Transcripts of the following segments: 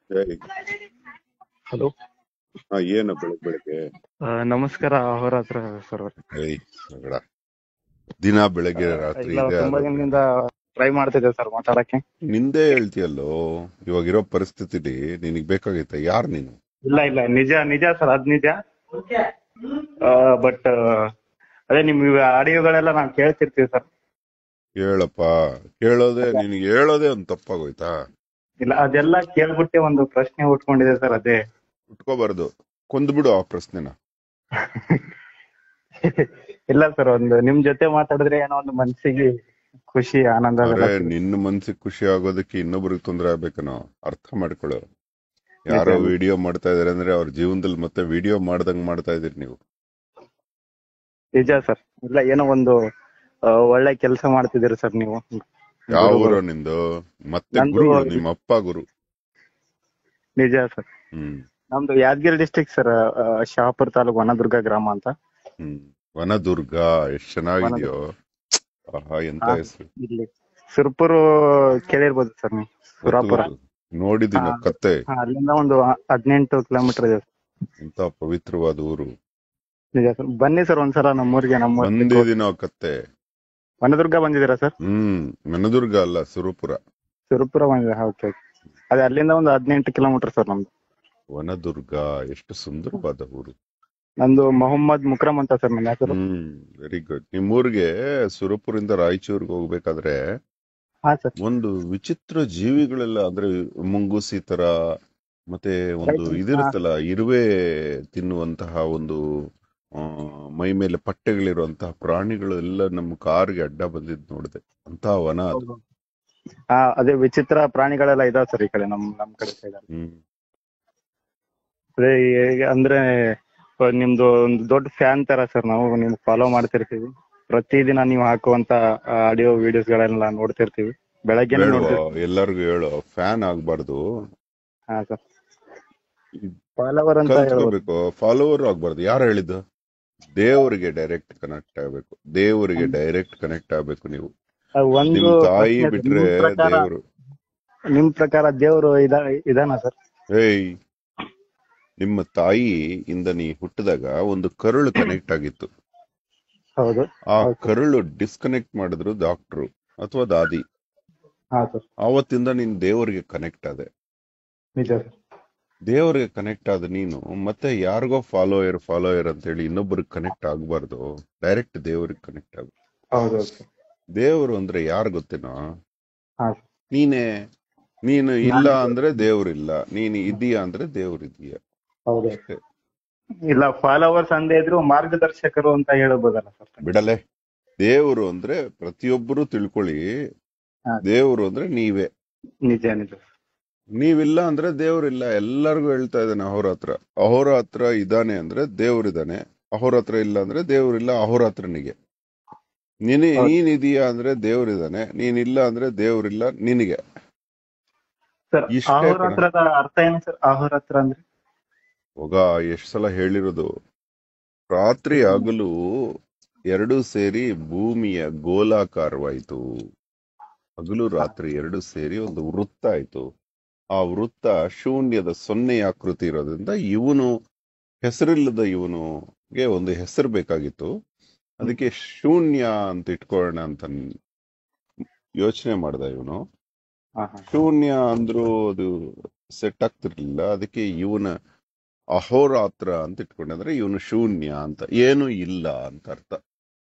ಏಯ್, ಹಲೋ ಹಾ ಏನು ಬೆಳಗ್ ಬೆಳಗ್ಗೆ ನಮಸ್ಕಾರ ಅವರ ಹತ್ರ ಸರ್ ಏಯ್ ಮಗಳ. ದಿನ ಬೆಳಗ್ಗೆ ರಾತ್ರಿ ಇಲ್ಲ ಇದೆ ತುಂಬಾ ಆರೋಗ್ಯ. ದಿನದಿಂದ ಟ್ರೈ ಮಾಡ್ತಿದ್ದೆ ಸರ್ ಮಾತಾಡಕ್ಕೆ ನಿಂದೇ ಹೇಳ್ತೀಯಲ್ಲೋ ಇವಾಗಿರೋ ಪರಿಸ್ಥಿತಿಲಿ ನಿನಗ್ ಬೇಕಾಗೈತೆ ಯಾರ್ ನೀನು ಇಲ್ಲ ಇಲ್ಲ ನಿಜ ನಿಜ ಸರ್ ಅದ್ ನಿಜ ಬಟ್ ಅದೇ ನಿಮ್ ಆಡಿಯೋಗಳೆಲ್ಲ ನಾವ್ ಕೇಳ್ತಿರ್ತೀವಿ ಸರ್ ಹೇಳಪ್ಪ ಕೇಳೋದೇ ನಿನಗೆ ಹೇಳೋದೇ ಒಂದ್ ತಪ್ಪಾಗೋಯ್ತಾ ಇಲ್ಲ ಅದೆಲ್ಲ ಕೇಳ್ಬಿಟ್ಟೆ ಒಂದು ಪ್ರಶ್ನೆ ಉಟ್ಕೊಂಡಿದೆ ಸರ್ ಅದೇ ಉಟ್ಕೋಬಾರ್ದು ಕೊಂದ್ಬಿಡು ಆ ಪ್ರಶ್ನೆನ ಇಲ್ಲ ಸರ್ ಒಂದು ನಿಮ್ ಜೊತೆ ಮಾತಾಡಿದ್ರೆ ಏನೋ ಒಂದು ಮನ್ಸಿಗೆ ಖುಷಿ ಆನಂದ ಅದೆಲ್ಲ ಅರೆ ಸಿಗುತ್ತೆ. ನಿನ್ನ ಮನ್ಸಿಗೆ ಖುಷಿ ಆಗೋದಕ್ಕೆ ಇನ್ನೊಬ್ರಿಗೆ ತೊಂದ್ರೆ ಆಗ್ಬೇಕನೋ ಅರ್ಥ ಮಾಡ್ಕೊಳ್ಳೋ ಯಾರೋ ನಿಜ. ವಿಡಿಯೋ ಮಾಡ್ತಾ ಇದಾರೆ ಅಂದ್ರೆ ಅವ್ರ ಜೀವನದಲ್ಲಿ ಮತ್ತೆ ವಿಡಿಯೋ ಮಾಡ್ದಂಗ್ ಮಾಡ್ತಾ ಇದೀರಿ ನೀವು ನಿಜ ಸರ್ ಇಲ್ಲ ಏನೋ ಒಂದು ಆ, ಒಳ್ಳೆ ಕೆಲಸ ಮಾಡ್ತಿದ್ದೀರಿ ಸರ್ ನೀವು ಯಾವ ಗುರುಗಳು. ಊರು ನಿಂದು ಮತ್ತೆ ನಂದು ಗುರು ನಿಮ್ಮ ಅಪ್ಪ ಗುರು ನಿಜ ಸರ್ ಹ್ಮ್ ನಮ್ದು ಯಾದಗಿರಿ ಡಿಸ್ಟಿಕ್ ಸರ್ ಶಹಾಪುರ ತಾಲೂಕು ವನದುರ್ಗ ಗ್ರಾಮ ಅಂತ ಹ್ಮ್ ವನದುರ್ಗ ಎಷ್ಟ್ ಚೆನ್ನಾಗಿದ್ಯೋ ಆಹಾ ಎಂತ ಹಾ. ಹೆಸರು ಇಲ್ಲಿ ಸುರ್ಪುರ್ ಕೇಳಿರ್ಬೋದು ಸರ್ ನೀವು ಸುರಾಪುರ ನೋಡಿದೀನಿ ಹಾ. ಕತ್ತೆ ಹಾ, ಅಲ್ಲಿಂದ ಒಂದು ಹದಿನೆಂಟು ಕಿಲೋಮೀಟರ್ ಇದೆ ಎಂತ ಪವಿತ್ರವಾದ ಊರು ನಿಜ ಸರ್ ಬನ್ನಿ ಸರ್ ಒಂದ್ಸಲ ನಮ್ಮೂರಿಗೆ ನಮ್ಮ ಬಂದಿದೀನೋ ಕತ್ತೆ ವನದುರ್ಗ ಬಂದಿದ್ದೀರಾ ಸರ್ ಹ್ಮ್ ವನದುರ್ಗ ಅಲ್ಲ ಸುರಪುರ ಸುರಪುರ ಬಂದಿದೆ ಓಕೆ ಅದೇ ಅಲ್ಲಿಂದ ಒಂದು ಹದಿನೆಂಟು ಕಿಲೋಮೀಟರ್ ಸರ್ ನಮ್ದು ವನದುರ್ಗ ಎಷ್ಟು ಸುಂದರವಾದ ಊರು ನಂದು ಮೊಹಮ್ಮದ್ ಮುಕ್ರಮ್ ಅಂತ ಸರ್ ನನ್ನ ಹೆಸರು ಹ್ಮ್ ವೆರಿ ಗುಡ್ ನಿಮ್ಮೂರ್ಗೆ ಸುರಪುರಿಂದ ರಾಯಚೂರ್ಗೆ ಹೋಗ್ಬೇಕಾದ್ರೆ ಹಾ ಸರ್ ಒಂದು ವಿಚಿತ್ರ ಜೀವಿಗಳೆಲ್ಲ ಅಂದ್ರೆ ಮುಂಗುಸಿ ತರ ಮತ್ತೆ ಒಂದು Right. ಇದಿರುತ್ತಲ್ಲ ಇರುವೆ ತಿನ್ನುವಂತಹ ಒಂದು ಆ, ಮೈ ಮೇಲೆ ಪಟ್ಟೆಗಳಿರುವಂತಹ ಪ್ರಾಣಿಗಳು ಎಲ್ಲ ನಮ್ಮ ಕಾರ್ಗೆ ಅಡ್ಡ ಬಂದಿದ್ ನೋಡಿದೆ ಅಂತ ವನ ಅದು ಹಾ ಅದೇ ವಿಚಿತ್ರ ಪ್ರಾಣಿಗಳೆಲ್ಲ ಇದಾವೆ ಸರ್ ಈ ಕಡೆ ನಮ್ ನಮ್ ಕಡೆ ಸೈಡ್ ಹ್ಮ್ ಅದೇ ಈಗ ಅಂದ್ರೆ ಆ, ನಿಮ್ದು ಒಂದು ದೊಡ್ಡ ಫ್ಯಾನ್ ತರ ಸರ್ ನಾವು ನಿಮ್ ಫಾಲೋ ಮಾಡ್ತಿರ್ತೀವಿ ಪ್ರತಿದಿನ ನೀವು ಹಾಕುವಂತ ಆಡಿಯೋ ವಿಡಿಯೋಸ್ ಗಳೆಲ್ಲ ನೋಡ್ತಿರ್ತೀವಿ ಬೆಳಗ್ಗೆನೆ ಬೇಡವಾ ನೋಡ್ತಿರ್ತೀವಿ ಎಲ್ಲರಿಗೂ ಹೇಳು ಫ್ಯಾನ್ ಆಗ್ಬಾರ್ದು ಹಾ ಸರ್ ಫಾಲೋವರ್ ಅಂತ ಹೇಳ್ಬೋದು ಕಲ್ತ್ಕೋಬೇಕು ಫಾಲೋವರ್ ಆಗ್ಬಾರ್ದು ಯಾರು ಹೇಳಿದ್ದು ದೇವರಿಗೆ ಡೈರೆಕ್ಟ್ ಕನೆಕ್ಟ್ ಆಗ್ಬೇಕು ದೇವರಿಗೆ ಡೈರೆಕ್ಟ್ ಕನೆಕ್ಟ್ ಆಗ್ಬೇಕು ನೀವು ಅದು ಒಂದು ನಿಮ್ ತಾಯಿ ಪ್ರಶ್ನೆ ಸರ್. ಬಿಟ್ರೆ ನಿಮ್ ಪ್ರಕಾರ ದೇವರು ನಿಮ್ ಪ್ರಕಾರ ದೇವರು ಇದ ಇದಾನ ಸರ್ ಏಯ್ ನಿಮ್ಮ ತಾಯಿ ಇಂದ ನೀ ಹುಟ್ಟಿದಾಗ ಒಂದು ಕರುಳು ಕನೆಕ್ಟ್ ಆಗಿತ್ತು ಹೌದು ಆ ಹೌದು. ಕರುಳು ಡಿಸ್ಕನೆಕ್ಟ್ ಮಾಡಿದ್ರು ಡಾಕ್ಟ್ರು ಅಥವಾ ದಾದಿ ಹಾ ಸರ್ ಆವತ್ತಿಂದ ನೀನ್ ದೇವರಿಗೆ ಕನೆಕ್ಟ್ ಆದೆ ನಿಜ ಸರ್ ದೇವರಿಗೆ ಕನೆಕ್ಟ್ ಆದ ನೀನು ಮತ್ತೆ ಯಾರಿಗೋ ಫಾಲೋಯರ್ ಫಾಲೋಯರ್ ಅಂತ ಹೇಳಿ ಇನ್ನೊಬ್ಬರಿಗೆ ಕನೆಕ್ಟ್ ಆಗ್ಬಾರ್ದು ಡೈರೆಕ್ಟ್ ದೇವರಿಗೆ ಕನೆಕ್ಟ್ ಆಗ ಹೌದು ಸರ್ ದೇವರು ಅಂದ್ರೆ ಯಾರು ಗೊತ್ತೇನೋ ಹಾ ನೀನೇ ನೀನು ಇಲ್ಲ ನಾನು- ಅಂದ್ರೆ ದೇವ್ರಿಲ್ಲ ನೀನು ಇದೀಯಾ ಅಂದ್ರೆ ದೇವ್ರು ಇದೀಯ ಹೌದು ಅಷ್ಟೇ ಇಲ್ಲ ಫಾಲೋವರ್ಸ್ ಅಂದೇ ಇದ್ರು ಮಾರ್ಗದರ್ಶಕರು ಅಂತ ಹೇಳ್ಬೋದಲ್ಲ ಸರ್ ಬಿಡಲೆ ದೇವರು ಅಂದ್ರೆ ಪ್ರತಿಯೊಬ್ಬರು ತಿಳ್ಕೊಳ್ಳಿ ಹಾ. ದೇವರು ಅಂದ್ರೆ ನೀವೇ ನಿಜ ನಿಜ ನೀವಿಲ್ಲ ಅಂದ್ರೆ ದೇವ್ರಿಲ್ಲ ಎಲ್ಲರಿಗೂ ಹೇಳ್ತಾ ಇದ್ದಾನೆ ಅಹೋರಾತ್ರ ಅಹೋರಾತ್ರ ಇದಾನೆ ಅಂದ್ರೆ ದೇವ್ರಿದಾನೆ ಅಹೋರಾತ್ರ ಇಲ್ಲ ಅಂದ್ರೆ ದೇವ್ರಿಲ್ಲ ಅಹೋರಾತ್ರನಿಗೆ ನೀನ್ ಹೌದು. ನೀನ್ ಇದೀಯಾ ಅಂದ್ರೆ ದೇವ್ರಿದಾನೆ ನೀನಿಲ್ಲ ಅಂದ್ರೆ ದೇವ್ರಿಲ್ಲ ನಿನಗೆ ಸರ್ ಇಷ್ಟೇ ಕಣ. ಅಹೋರಾತ್ರದ ಅರ್ಥ ಏನು ಸರ್ ಅಹೋರಾತ್ರ ಅಂದ್ರೆ ಹೋಗ ಎಷ್ಟ್ ಸಲ ಹೇಳಿರೋದು ರಾತ್ರಿ ಹಗಲು ಎರಡು ಸೇರಿ ಭೂಮಿಯ ಗೋಲಾಕಾರವಾಯಿತು ಹಗಲು ರಾತ್ರಿ ಎರಡು ಸೇರಿ ಒಂದು ವೃತ್ತ ಆಯ್ತು ಆ ವೃತ್ತ ಶೂನ್ಯದ ಸೊನ್ನೆಯ ಆಕೃತಿ ಇರೋದ್ರಿಂದ ಇವನು ಹೆಸರಿಲ್ಲದ ಇವನುಗೆ ಒಂದು ಹೆಸರು ಬೇಕಾಗಿತ್ತು ಅದಕ್ಕೆ ಶೂನ್ಯ ಅಂತ ಇಟ್ಕೊಳ್ಳೋಣ ಅಂತ ಯೋಚನೆ ಮಾಡ್ದ ಇವನು ಹಾ ಹಾ ಶೂನ್ಯ ಅಂದ್ರೂ ಅದು ಸೆಟ್ ಆಗ್ತಿರ್ಲಿಲ್ಲ ಅದಕ್ಕೆ ಇವನ ಅಹೋರಾತ್ರ ಅಂತ ಇಟ್ಕೊಂಡೆ ಅಂದ್ರೆ ಇವನು ಶೂನ್ಯ ಅಂತ ಏನು ಇಲ್ಲ ಅಂತ ಅರ್ಥ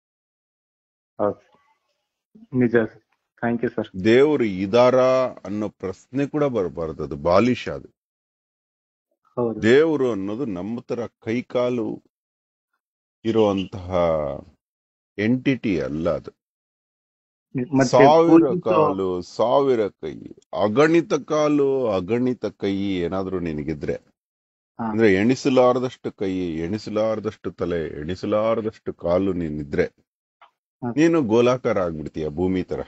ಹೌದು ನಿಜ ಸರ್ ಥ್ಯಾಂಕ್ ಯು ಸರ್ ದೇವರು ಇದಾರ ಅನ್ನೋ ಪ್ರಶ್ನೆ ಕೂಡ ಬರಬಾರದು ಅದು ಬಾಲಿಶ ಅದು ಹೌದು ದೇವರು ಅನ್ನೋದು ನಮ್ಮ ತರ ಕೈಕಾಲು ಇರುವಂತಹ ಎಂಟಿಟಿ ಅಲ್ಲ ಅದು ಮತ್ತೆ ಸಾವಿರ ಪೂಜಿಸೋ- ಕಾಲು ಸಾವಿರ ಕೈ ಅಗಣಿತ ಕಾಲು ಅಗಣಿತ ಕೈ ಏನಾದ್ರೂ ನಿನಗಿದ್ರೆ ಹಾ. ಅಂದ್ರೆ ಎಣಿಸಲಾರದಷ್ಟು ಕೈ ಎಣಿಸಲಾರದಷ್ಟು ತಲೆ ಎಣಿಸಲಾರದಷ್ಟು ಕಾಲು ನೀನಿದ್ರೆ ಹಾ. ನೀನು ಗೋಲಾಕಾರ ಆಗ್ಬಿಡ್ತೀಯ ಭೂಮಿ ತರ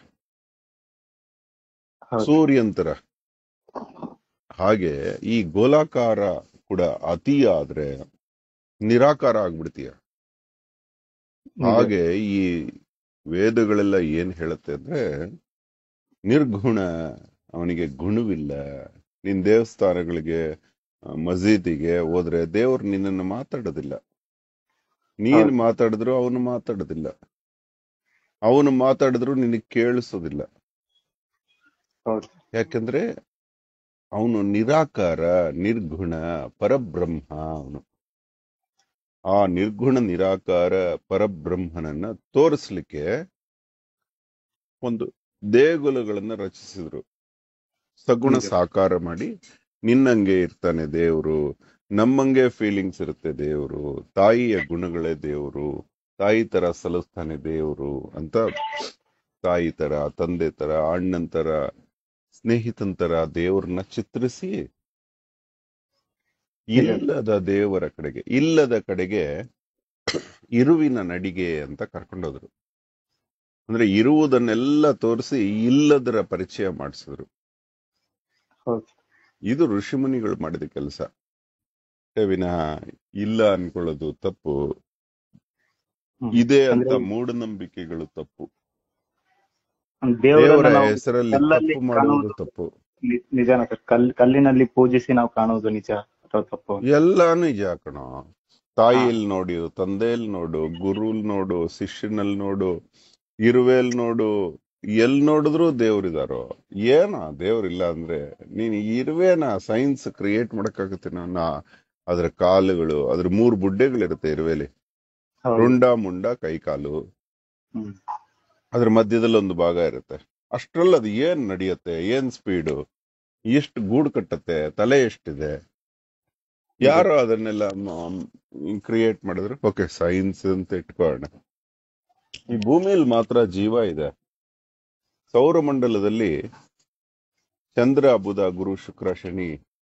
ಹೌದು. ಸೂರ್ಯನ್ ತರ ಹಾಗೆ ಈ ಗೋಲಾಕಾರ ಕೂಡ ಅತಿ ಆದ್ರೆ ನಿರಾಕಾರ ಆಗ್ಬಿಡ್ತೀಯ ನಿಜ. ಹಾಗೆ ಈ ವೇದಗಳೆಲ್ಲ ಏನ್ ಹೇಳುತ್ತೆ ಅಂದ್ರೆ ನಿರ್ಗುಣ ಅವನಿಗೆ ಗುಣವಿಲ್ಲ ನಿನ್ ದೇವಸ್ಥಾನಗಳಿಗೆ ಆ, ಮಸೀದಿಗೆ ಹೋದ್ರೆ ದೇವ್ರು ನಿನ್ನನ್ನು ಮಾತಾಡೋದಿಲ್ಲ ನೀನ್ ಹೌದು. ಮಾತಾಡಿದ್ರು ಅವನು ಮಾತಾಡೋದಿಲ್ಲ ಅವನು ಮಾತಾಡಿದ್ರು ನಿನಗೆ ಕೇಳಿಸೋದಿಲ್ಲ ಹೌದು ಯಾಕಂದ್ರೆ ಅವನು ನಿರಾಕಾರ ನಿರ್ಗುಣ ಪರಬ್ರಹ್ಮ ಅವನು ಆ ನಿರ್ಗುಣ ನಿರಾಕಾರ ಪರಬ್ರಹ್ಮನನ್ನ ತೋರಿಸ್ಲಿಕ್ಕೆ ಒಂದು ದೇಗುಲಗಳನ್ನ ರಚಿಸಿದ್ರು ಸಗುಣ ನಿಜ. ಸಾಕಾರ ಮಾಡಿ ನಿನ್ನಂಗೆ ಇರ್ತಾನೆ ದೇವರು ನಮ್ಮಂಗೆ ಫೀಲಿಂಗ್ಸ್ ಇರುತ್ತೆ ದೇವರು ತಾಯಿಯ ಗುಣಗಳೇ ದೇವರು ತಾಯಿ ತರ ಸಲಿಸ್ತಾನೆ ದೇವರು ಅಂತ ತಾಯಿ ತರ ತಂದೆ ತರ ಅಣ್ಣನ್ ತರ ಸ್ನೇಹಿತನ್ ತರ ದೇವ್ರನ್ನ ಚಿತ್ರಿಸಿ ಇಲ್ಲದ ದೇವರ ಕಡೆಗೆ ಇಲ್ಲದ ಕಡೆಗೆ ಇರುವಿನ ನಡಿಗೆ ಅಂತ ಕರ್ಕೊಂಡೋದ್ರು ಅಂದ್ರೆ ಇರುವುದನ್ನೆಲ್ಲ ತೋರಿಸಿ ಇಲ್ಲದರ ಪರಿಚಯ ಮಾಡಿಸಿದ್ರು ಹೌದು ಇದು ಋಷಿಮುನಿಗಳು ಮಾಡಿದ ಕೆಲಸ ವಿನಃ ಇಲ್ಲ ಅನ್ಕೊಳ್ಳೋದು ತಪ್ಪು ಹ್ಮ್. ಇದೆ ಅಂತ ಅಂದ್ರೆ ಮೂಢನಂಬಿಕೆಗಳು ತಪ್ಪು ದೇವರನ್ನ ದೇವರ ನಾವು ಹೆಸರಲ್ಲಿ ಕಲ್ಲಲ್ಲಿ ತಪ್ಪು ಮಾಡುವುದು ಕಾಣುವುದು ತಪ್ಪು ನಿ- ನಿಜಾನ ಸರ್ ಕಲ್ ಕಲ್ಲಿನಲ್ಲಿ ಪೂಜಿಸಿ ನಾವು ಕಾಣುವುದು ನಿಜ ಅಥವಾ ತಪ್ಪು ಎಲ್ಲ ನಿಜ ಕಣೋ ತಾಯಿಯಲ್ಲಿ ನೋಡು ತಂದೆಯಲ್ಲಿ ನೋಡು ಗುರುಲ್ ನೋಡು ಶಿಷ್ಯನಲ್ಲಿ ನೋಡು ಇರುವೆಲ್ ನೋಡು ಎಲ್ ನೋಡಿದ್ರು ದೇವ್ರಿದಾರೋ ಏನ ದೇವ್ರಿಲ್ಲ ಅಂದ್ರೆ ನೀನ್ ಇರುವೆನ ಸೈನ್ಸ್ ಕ್ರಿಯೇಟ್ ಮಾಡಕ್ಕಾಗತ್ತೆ ನಾ ಅದ್ರ ಕಾಲುಗಳು ಅದ್ರ ಮೂರ್ ಬುಡ್ಡೆಗಳಿರುತ್ತೆ ಇರುವೆಲಿ ಹೌದು ರುಂಡ ಮುಂಡ ಕೈ ಕಾಲು ಹ್ಮ್. ಅದ್ರ ಮಧ್ಯದಲ್ಲಿ ಒಂದು ಭಾಗ ಇರುತ್ತೆ ಅಷ್ಟ್ರಲ್ಲಿ ಅದು ಏನ್ ನಡೆಯುತ್ತೆ ಏನ್ ಸ್ಪೀಡು ಎಷ್ಟು ಗೂಡು ಕಟ್ಟತ್ತೆ ತಲೆ ಎಷ್ಟಿದೆ ಯಾರೋ ಅದನ್ನೆಲ್ಲ ಕ್ರಿಯೇಟ್ ಮಾಡಿದ್ರು ಓಕೆ ಸೈನ್ಸ್ ಅಂತ ಇಟ್ಕೊಳ್ಳೋಣ ಈ ಭೂಮಿಯಲ್ಲಿ ಮಾತ್ರ ಜೀವ ಇದೆ ಸೌರಮಂಡಲದಲ್ಲಿ ಚಂದ್ರ ಬುಧ ಗುರು ಶುಕ್ರ ಶನಿ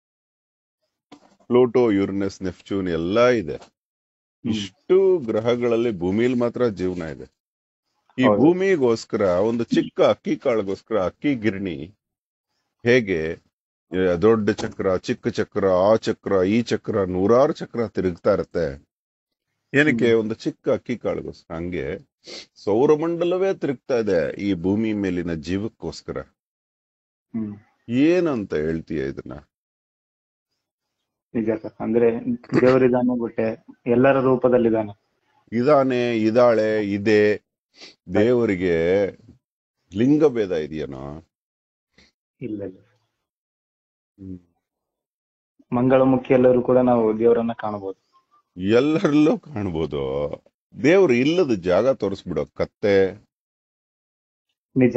ಪ್ಲೂಟೋ ಯುರನಸ್ ನೆಫ್ಚೂನ್ ಎಲ್ಲ ಇದೆ ಹ್ಮ್. ಇಷ್ಟು ಗ್ರಹಗಳಲ್ಲಿ ಭೂಮಿಯಲ್ಲಿ ಮಾತ್ರ ಜೀವನ ಇದೆ ಈ ಹೌದು. ಭೂಮಿಗೋಸ್ಕರ ಒಂದು ಚಿಕ್ಕ ಅಕ್ಕಿ ಕಾಳಿಗೋಸ್ಕರ ಅಕ್ಕಿ ಗಿರಣಿ ಹೇಗೆ ಆ, ದೊಡ್ಡ ಚಕ್ರ ಚಿಕ್ಕ ಚಕ್ರ ಆ ಚಕ್ರ ಈ ಚಕ್ರ ನೂರಾರು ಚಕ್ರ ತಿರುಗ್ತಾ ಇರತ್ತೆ ಏನಕ್ಕೆ ಒಂದು ಚಿಕ್ಕ ಅಕ್ಕಿ ಕಾಳಿಗೋಸ್ಕರ ಹಂಗೆ ಸೌರಮಂಡಲವೇ ತಿರುಗ್ತಾ ಇದೆ ಈ ಭೂಮಿ ಮೇಲಿನ ಜೀವಕ್ಕೋಸ್ಕರ ಹ್ಮ್ ಏನಂತ ಹೇಳ್ತೀಯ ಇದನ್ನ ನಿಜ ಸರ್ ಅಂದ್ರೆ ದೇವರಿದ್ದಾನೆ ಬಿಟ್ಟೆ ಎಲ್ಲರ ರೂಪದಲ್ಲಿದ್ದಾನೆ ಇದಾನೆ ಇದಾಳೆ ಇದೆ ದೇವರಿಗೆ ಲಿಂಗ ಭೇದ ಇದೆಯೇನೋ ಇಲ್ಲ ಇಲ್ಲ ಮಂಗಳಮುಖಿ ಎಲ್ಲರೂ ಕೂಡ ನಾವು ದೇವರನ್ನ ಕಾಣಬಹುದು ಎಲ್ಲರಲ್ಲೂ ಕಾಣ್ಬೋದು ದೇವ್ರು ಇಲ್ಲದ ಜಾಗ ತೋರಿಸ್ಬಿಡೋ ಕತ್ತೆ ನಿಜ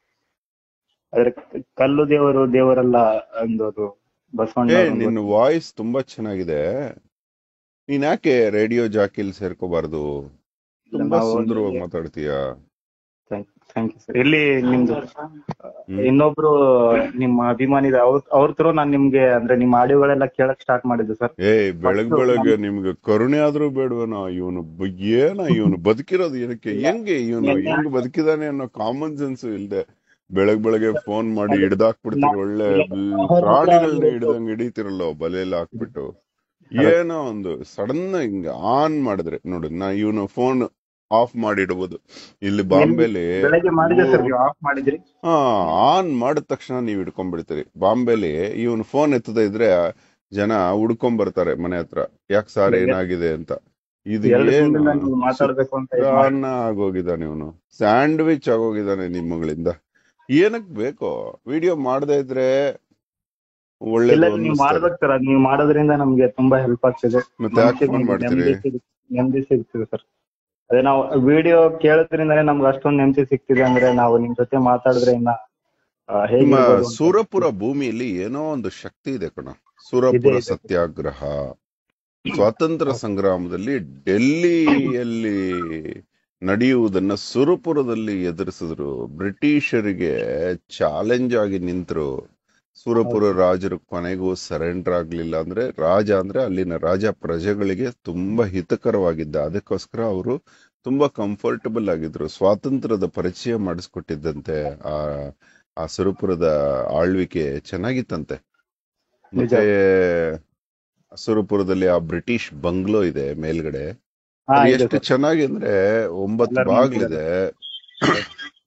ಆದ್ರೆ ಕಲ್ಲು ದೇವರು ದೇವರಲ್ಲ ಅಂದೋದು ಬಸವಣ್ಣ ಏ ಅವ್ರು ಒಂದು ನಿನ್ನ ವಾಯ್ಸ್ ತುಂಬಾ ಚೆನ್ನಾಗಿದೆ ನೀನ್ ಯಾಕೆ ರೇಡಿಯೋ ಜಾಕಿಲ್ ಸೇರ್ಕೋಬಾರ್ದು ತುಂಬಾ ನಾವು ಸುಂದರವಾಗಿ ಮಾತಾಡ್ತೀಯ ಥ್ಯಾಂಕ್ ಯು ಸರ್ ಇಲ್ಲಿ ನಿಮ್ದು ಹ್ಮ್. ಇನ್ನೊಬ್ರು ನಿಮ್ಮ ಅಭಿಮಾನಿ ಇದೆ ಅವ್ರ ಅವ್ರ ಥ್ರೂ ನಾನ್ ನಿಮ್ಗೆ ಅಂದ್ರೆ ನಿಮ್ಮ ಆಡಿಯೋಗಳೆಲ್ಲ ಕೇಳಕ್ ಸ್ಟಾರ್ಟ್ ಮಾಡಿದ್ದೆ ಸರ್ ಏ ಬೆಳಗ್ ಬೆಳಗ್ಗೆ ನಿಮ್ಗೆ ಕರುಣೆ ಆದ್ರೂ ಬೇಡವೇನೋ ಇವನು ಏನ ಇವನು ಬದುಕಿರೋದು ಏನಕ್ಕೆ ಹೆಂಗೆ ಇವನು ಹೆಂಗ್ ಬದುಕಿದಾನೆ ಅನ್ನೋ ಕಾಮನ್ ಸೆನ್ಸ್ ಇಲ್ದೆ ಬೆಳಗ್ ಬೆಳಗ್ಗೆ ಫೋನ್ ಮಾಡಿ ಹಿಡ್ದಾಕ್ಬಿಡ್ತೀರಿ ಒಳ್ಳೆ ಪ್ರಾಣಿಗಳನ್ನ ಹಿಡ್ದಂಗ್ ಹಿಡಿತಿರಲ್ಲ ಬಲೆಯಲ್ಲಿ ಹಾಕ್ಬಿಟ್ಟು ಏನೋ ಒಂದು ಸಡನ್ ಹಿಂಗ ಆನ್ ಮಾಡಿದ್ರೆ ನೋಡು ನಾ ಇವನು ಫೋನ್ ಆಫ್ ಮಾಡಿ ಇಡ್ಬೋದು ಇಲ್ಲಿ ಬಾಂಬೆಲಿ ಬೆಳಗ್ಗೆ ಮಾಡಿದೆ ಸರ್ ನೀವು ಆಫ್ ಮಾಡಿದ್ರಿ ಹಾ ಆನ್ ಮಾಡಿದ ತಕ್ಷಣ ನೀವ್ ಹಿಡ್ಕೊಂಡ್ಬಿಡ್ತೀರಿ ಬಾಂಬೆಲಿ ಇವನ್ ಫೋನ್ ಎತ್ತದ ಇದ್ರೆ ಜನ ಹುಡ್ಕೊಂಡ್ ಬರ್ತಾರೆ ಮನೆ ಹತ್ರ ಯಾಕೆ ಸಾರ್ ಏನಾಗಿದೆ ಅಂತ ಇದು ಎರಡು ಏನು ದಿನದಿಂದ ನೀವು ಮಾತಾಡ್ಬೇಕು ಅಂತ ಇದ್ ಮಾಡಿ- ಚಿತ್ರಾನ್ನ ಆಗೋಗಿದ್ದಾನೆ ಇವನು ಸ್ಯಾಂಡ್ವಿಚ್ ಆಗೋಗಿದ್ದಾನೆ ನಿಮ್ಮಗಳಿಂದ ಏನಕ್ ಬೇಕೋ ವಿಡಿಯೋ ಮಾಡದೇ ಇದ್ರೆ ಇಲ್ಲ ಒಳ್ಳೇದು ನೀವು ಅನ್ನಿಸ್ತದೆ ಮಾಡ್ಬೇಕು ಸರ್ ಅದ್ ನೀವು ಮಾಡೋದ್ರಿಂದ ನಮ್ಗೆ ತುಂಬಾ ಹೆಲ್ಪ್ ಆಗ್ತಿದೆ ಮತ್ತೆ ಯಾಕೆ ಮನ್ಸಿಗೆ ಫೋನ್ ಒಂದು ಮಾಡ್ತೀರಿ ನೆಮ್ಮದಿ ಸಿಗ್- ನೆಮ್ಮದಿ ಸಿಗ್ತಿದೆ ಸರ್ ಅದೇ ನಾವು ವಿಡಿಯೋ ಕೇಳೋದ್ರಿಂದಾನೇ ನಮ್ಗೆ ಅಷ್ಟೊಂದು ನೆಮ್ಮದಿ ಸಿಗ್ತಿದೆ ಅಂದ್ರೆ ನಾವು ನಿಮ್ ಜೊತೆ ಮಾತಾಡಿದ್ರೆ ಇನ್ನ ಆ, ನಿಮ್ಮ ಹೇಗಿರ್ಬೋದು ಅಂತ. ಸೂರಪುರ ಭೂಮಿಯಲ್ಲಿ ಏನೋ ಒಂದು ಶಕ್ತಿ ಇದೆ ಕಣ ಸುರಪುರ ಇದೆ. ಸತ್ಯಾಗ್ರಹ ಸ್ವಾತಂತ್ರ್ಯ ಸಂಗ್ರಾಮದಲ್ಲಿ ಡೆಲ್ಲಿಯಲ್ಲಿ ನಡೆಯುವುದನ್ನ ಸುರಪುರದಲ್ಲಿ ಎದುರಿಸಿದ್ರು ಬ್ರಿಟಿಷರಿಗೆ ಚಾಲೆಂಜ್ ಆಗಿ ನಿಂತರು ಸುರಪುರ ರಾಜರು ಕೊನೆಗೂ ಸರೆಂಡರ್ ಆಗ್ಲಿಲ್ಲ ಅಂದ್ರೆ ರಾಜ ಅಂದ್ರೆ ಅಲ್ಲಿನ ರಾಜ ಪ್ರಜೆಗಳಿಗೆ ತುಂಬಾ ಹಿತಕರವಾಗಿದ್ದ ಅದಕ್ಕೋಸ್ಕರ ಅವರು ತುಂಬಾ ಕಂಫರ್ಟಬಲ್ ಆಗಿದ್ರು ಸ್ವಾತಂತ್ರ್ಯದ ಪರಿಚಯ ಮಾಡಿಸ್ಕೊಟ್ಟಿದ್ದಂತೆ ಆ ಆ ಸುರಪುರದ ಆಳ್ವಿಕೆ ಚೆನ್ನಾಗಿತ್ತಂತೆ ನಿಜ. ಮತ್ತೆ ಸುರಪುರದಲ್ಲಿ ಆ ಬ್ರಿಟಿಷ್ ಬಂಗ್ಲೋ ಇದೆ ಮೇಲ್ಗಡೆ ಹಾ, ಅದು ಇದೆ ಎಷ್ಟು ಸರ್. ಚೆನ್ನಾಗಿ ಅಂದ್ರೆ ಒಂಬತ್ತು ಎಲ್ಲರೂ ಬಾಗ್ಲಿದೆ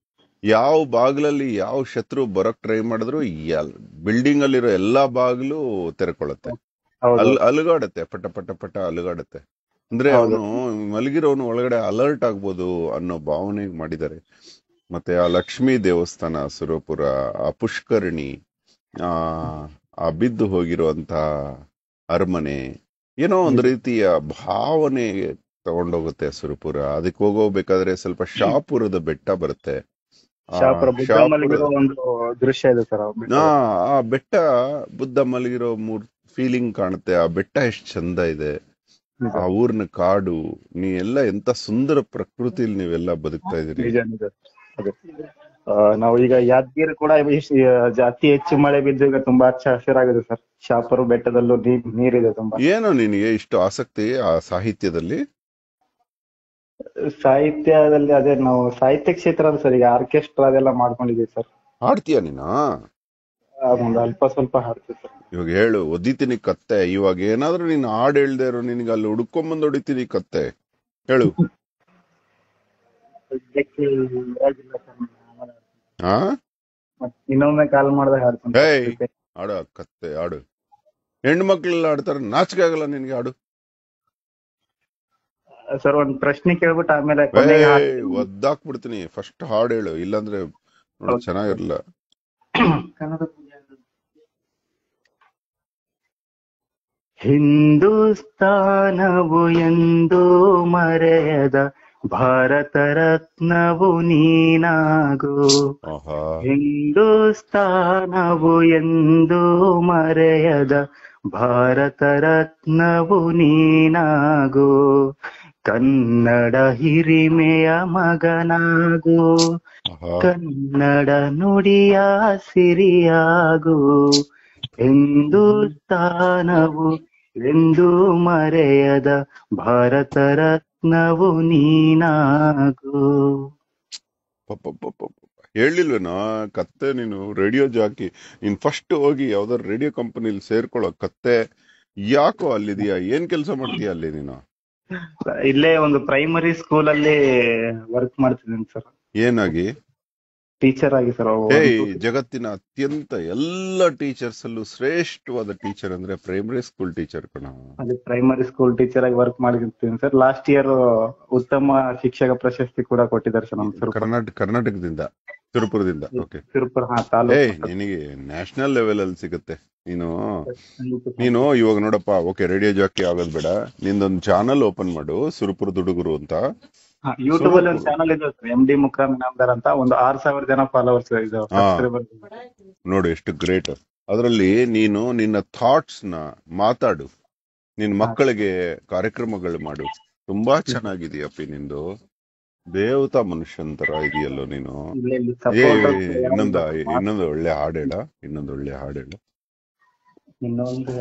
ಯಾವ ಬಾಗಿಲಲ್ಲಿ ಯಾವ ಶತ್ರು ಬರಕ್ ಟ್ರೈ ಮಾಡಿದ್ರು ಬಿಲ್ಡಿಂಗ್ ಅಲ್ಲಿರೋ ಎಲ್ಲಾ ಬಾಗಿಲು ತೆರ್ಕೊಳ್ಳುತ್ತೆ ಹೌದು ಅಲ್ ಅಲುಗಾಡತ್ತೆ ಪಟ ಪಟ ಪಟ ಅಲುಗಾಡತ್ತೆ ಅಂದ್ರೆ ಹೌದು. ಅವನು ಮಲಗಿರೋನು ಒಳಗಡೆ ಅಲರ್ಟ್ ಆಗ್ಬೋದು ಅನ್ನೋ ಭಾವನೆ ಮಾಡಿದ್ದಾರೆ ಮತ್ತೆ ಆ ಲಕ್ಷ್ಮೀ ದೇವಸ್ಥಾನ ಸುರಪುರ ಆ ಪುಷ್ಕರಣಿ ಆ ಆ ಬಿದ್ದು ಹೋಗಿರುವಂತ ಅರಮನೆ ಏನೋ ಒಂದು ರೀತಿಯ ಭಾವನೆ ತಗೊಂಡೋಗುತ್ತೆ ಸುರಪುರ ಅದಕ್ಕೆ ಹೋಗೋಬೇಕಾದ್ರೆ ಸ್ವಲ್ಪ ಶಾಪುರದ ಬೆಟ್ಟ ಬರುತ್ತೆ ಆ ಶಾಪುರ ಬುದ್ಧ ಶಾಪುರ- ಮಲಗಿರೋ ಒಂದು ದೃಶ್ಯ ಇದೆ ಸರ್ ಆ ಆ ಬೆಟ್ಟ ಬುದ್ಧ ಮಲಗಿರೋ ಮೂರ್ ಫೀಲಿಂಗ್ ಕಾಣುತ್ತೆ ಆ ಬೆಟ್ಟ ಎಷ್ಟು ಚಂದ ಇದೆ ಆ ಊರಿನ ಕಾಡು ನೀ ಎಲ್ಲ ಎಂತ ಸುಂದರ ಪ್ರಕೃತಿಲಿ ನೀವೆಲ್ಲ ಬದುಕ್ತಾ ಇದೀರಿ ನಿಜ ನಿಜ ಅದೇ ಆ, ನಾವು ಈಗ ಯಾದಗಿರಿ ಕೂಡ ಈ ಶ- ಈ ಅತಿ ಹೆಚ್ಚು ಮಳೆ ಬಿದ್ದು ಈಗ ತುಂಬಾ ಹಚ್ಚ ಹಸಿರಾಗಿದೆ ಸರ್ ಶಾಪುರ ಬೆಟ್ಟದಲ್ಲೂ ನೀರ್ ನೀರಿದೆ ತುಂಬಾ ಏನೋ ನಿನಗೆ ಇಷ್ಟು ಆಸಕ್ತಿ ಆ ಸಾಹಿತ್ಯದಲ್ಲಿ ಸಾಹಿತ್ಯದಲ್ಲಿ ಅದೇ ನಾವು ಸಾಹಿತ್ಯ ಕ್ಷೇತ್ರ ಅಲ್ಲ ಸರ್ ಈಗ ಆರ್ಕೆಸ್ಟ್ರಾ ಅದೆಲ್ಲ ಮಾಡ್ಕೊಂಡಿದೀವಿ ಸರ್ ಹಾಡ್ತೀಯ ನೀನು ಒಂದು ಅಲ್ಪ ಸ್ವಲ್ಪ ಹಾಡ್ತೀವಿ ಸರ್ ಇವಾಗ ಹೇಳು ಒದಿತೀನಿ ಕತ್ತೆ ಇವಾಗ ಏನಾದ್ರೂ ನೀನು ಹಾಡ್ ಹೇಳ್ದೆ ಇರೋ ನಿನಗೆ ಅಲ್ಲಿ ಹುಡ್ಕೊಂಬಂದ್ ಹೊಡಿತೀನಿ ಕತ್ತೆ ಹೇಳು ಸದ್ಯಕ್ಕೆ ಇವಾಗಿಲ್ಲ ಸರ್ ಆಮೇಲೆ ಹಾಡ್ತೀನಿ. ಹಾ ಮತ್ತ್ ಇನ್ನೊಮ್ಮೆ ಕಾಲ್ ಮಾಡಿದಾಗ ಹಾಡ್ತೀನಿ ಹೇಯ್. ಆಡ ಕತ್ತೆ ಆಡು ಹೆಣ್ಣು ಮಕ್ಳೆಲ್ಲ ಆಡ್ತಾರೆ ನಾಚಿಕೆ ಆಗಲ್ಲ ನಿನ್ಗೆ ಆಡು ಸರ್ ಒಂದ್ ಪ್ರಶ್ನೆ ಕೇಳ್ಬಿಟ್ಟು ಆಮೇಲೆ ಕೊನೆಗೆ ಹಾಡ್ತೀನಿ. ಒದ್ದಾಕ್ಬಿಡ್ತೀನಿ ಫಸ್ಟ್ ಹಾಡ್ ಹೇಳು ಇಲ್ಲಾಂದ್ರೆ ನೋಡು ಹೌದು. ಚೆನ್ನಾಗಿರಲ್ಲ ಕನ್ನಡ ಹಿಂದೂಸ್ತಾನವು ಎಂದು ಮರೆಯದ ಭಾರತ ರತ್ನವು ನೀನಾಗು ಆಹಾ ಹಿಂದೂಸ್ತಾನವು ಎಂದು ಮರೆಯದ ಭಾರತ ರತ್ನವು ನೀನಾಗು ಕನ್ನಡ ಹಿರಿಮೆಯ ಮಗನಾಗು ಆಹಾ ಕನ್ನಡ ನುಡಿಯ ಸಿರಿಯಾಗು ಹಿಂದೂಸ್ತಾನವು ಎಂದು ಮರೆಯದ ಭಾರತ ರತ್ನವು ನೀನಾಗು ಪಪ್ಪಪ್ಪಪ್ಪಪ್ಪ. ಹೇಳಿಲ್ವೇನೋ ಕತ್ತೆ ನೀನು ರೇಡಿಯೋ ಜಾಕಿ ನೀನ್ ಫಸ್ಟ್ ಹೋಗಿ ಯಾವ್ದಾರು ರೇಡಿಯೋ ಕಂಪನಿಲಿ ಸೇರ್ಕೊಳ್ಳೋ ಕತ್ತೆ ಯಾಕೋ ಅಲ್ಲಿದೀಯಾ ಏನ್ ಕೆಲಸ ಮಾಡ್ತೀಯ ಅಲ್ಲಿ ನೀನು ಇಲ್ಲೇ ಒಂದು ಪ್ರೈಮರಿ ಸ್ಕೂಲ್ ಅಲ್ಲಿ ವರ್ಕ್ ಮಾಡ್ತಿದ್ದೀನಿ ಸರ್ ಏನಾಗಿ ಟೀಚರ್ ಆಗಿ ಸರ್ ಏಯ್ ಜಗತ್ತಿನ ಅತ್ಯಂತ ಎಲ್ಲ ಟೀಚರ್ಸ್ ಅಲ್ಲೂ ಶ್ರೇಷ್ಠವಾದ ಟೀಚರ್ ಅಂದ್ರೆ ಪ್ರೈಮರಿ ಸ್ಕೂಲ್ ಟೀಚರ್ ಕಣ ಅದೇ ಪ್ರೈಮರಿ ಸ್ಕೂಲ್ ಟೀಚರ್ ಆಗಿ ವರ್ಕ್ ಮಾಡಿರ್ತೀನಿ ಸರ್ ಲಾಸ್ಟ್ ಇಯರ್ ಉತ್ತಮ ಶಿಕ್ಷಕ ಪ್ರಶಸ್ತಿ ಕೂಡ ಕೊಟ್ಟಿದ್ದಾರೆ ಸರ್ ನಮ್ಮ ಸುರಪುರ ಕರ್ನಾಟಕ ಕರ್ನಾಟಕದಿಂದ ತಿರುಪುರದಿಂದ ಓಕೆ ಸುರಪುರ ಹಾ ಏಯ್ ತಾಲೂಕು ನಿನಗೆ ನ್ಯಾಷನಲ್ ಲೆವೆಲ್ ಅಲ್ಲಿ ಸಿಗುತ್ತೆ ನೀನು ನೀನು ಇವಾಗ ನೋಡಪ್ಪ ಓಕೆ ರೇಡಿಯೋ ಜಾಕಿ ಆಗೋದ್ ಬೇಡ ನಿಂದೊಂದು ಚಾನಲ್ ಓಪನ್ ಮಾಡು ಸುರಪುರದ ಹುಡುಗರು ಅಂತ ಯೂಟ್ಯೂಬ್ ಅಲ್ಲಿ ಒಂದು ಚಾನಲ್ ಇದೆ sir M D Mukram Inamdar ಅಂತ ಒಂದು ಆರ್ ಸಾವಿರ ಜನ ಫಾಲೋವರ್ಸ್ ಇದು ಹಾ. subscribers. ನೋಡು ಎಷ್ಟು ಗ್ರೇಟ್ ಅದರಲ್ಲಿ ನೀನು ನಿನ್ನ ಥಾಟ್ಸ್ ನ ಮಾತಾಡು ನಿನ್ ಮಕ್ಕಳಿಗೆ ಕಾರ್ಯಕ್ರಮಗಳು ಮಾಡು ತುಂಬಾ ಚೆನ್ನಾಗಿದೆಯಪ್ಪಿ ನಿಂದು ದೇವತಾ ಮನುಷ್ಯನ್ ತರ ಇದೆಯಲ್ಲೋ ನೀನು ಇಲ್ಲಿ ಇಲ್ಲಿ ಏ supporters ಇನ್ನೊಂದ ಇನ್ನೊಂದು ಒಳ್ಳೆ ಹಾಡ್ ಹೇಳ ಇನ್ನೊಂದು ಒಳ್ಳೆ ಹಾಡ್ ಹೇಳ ಇನ್ನೊಂದು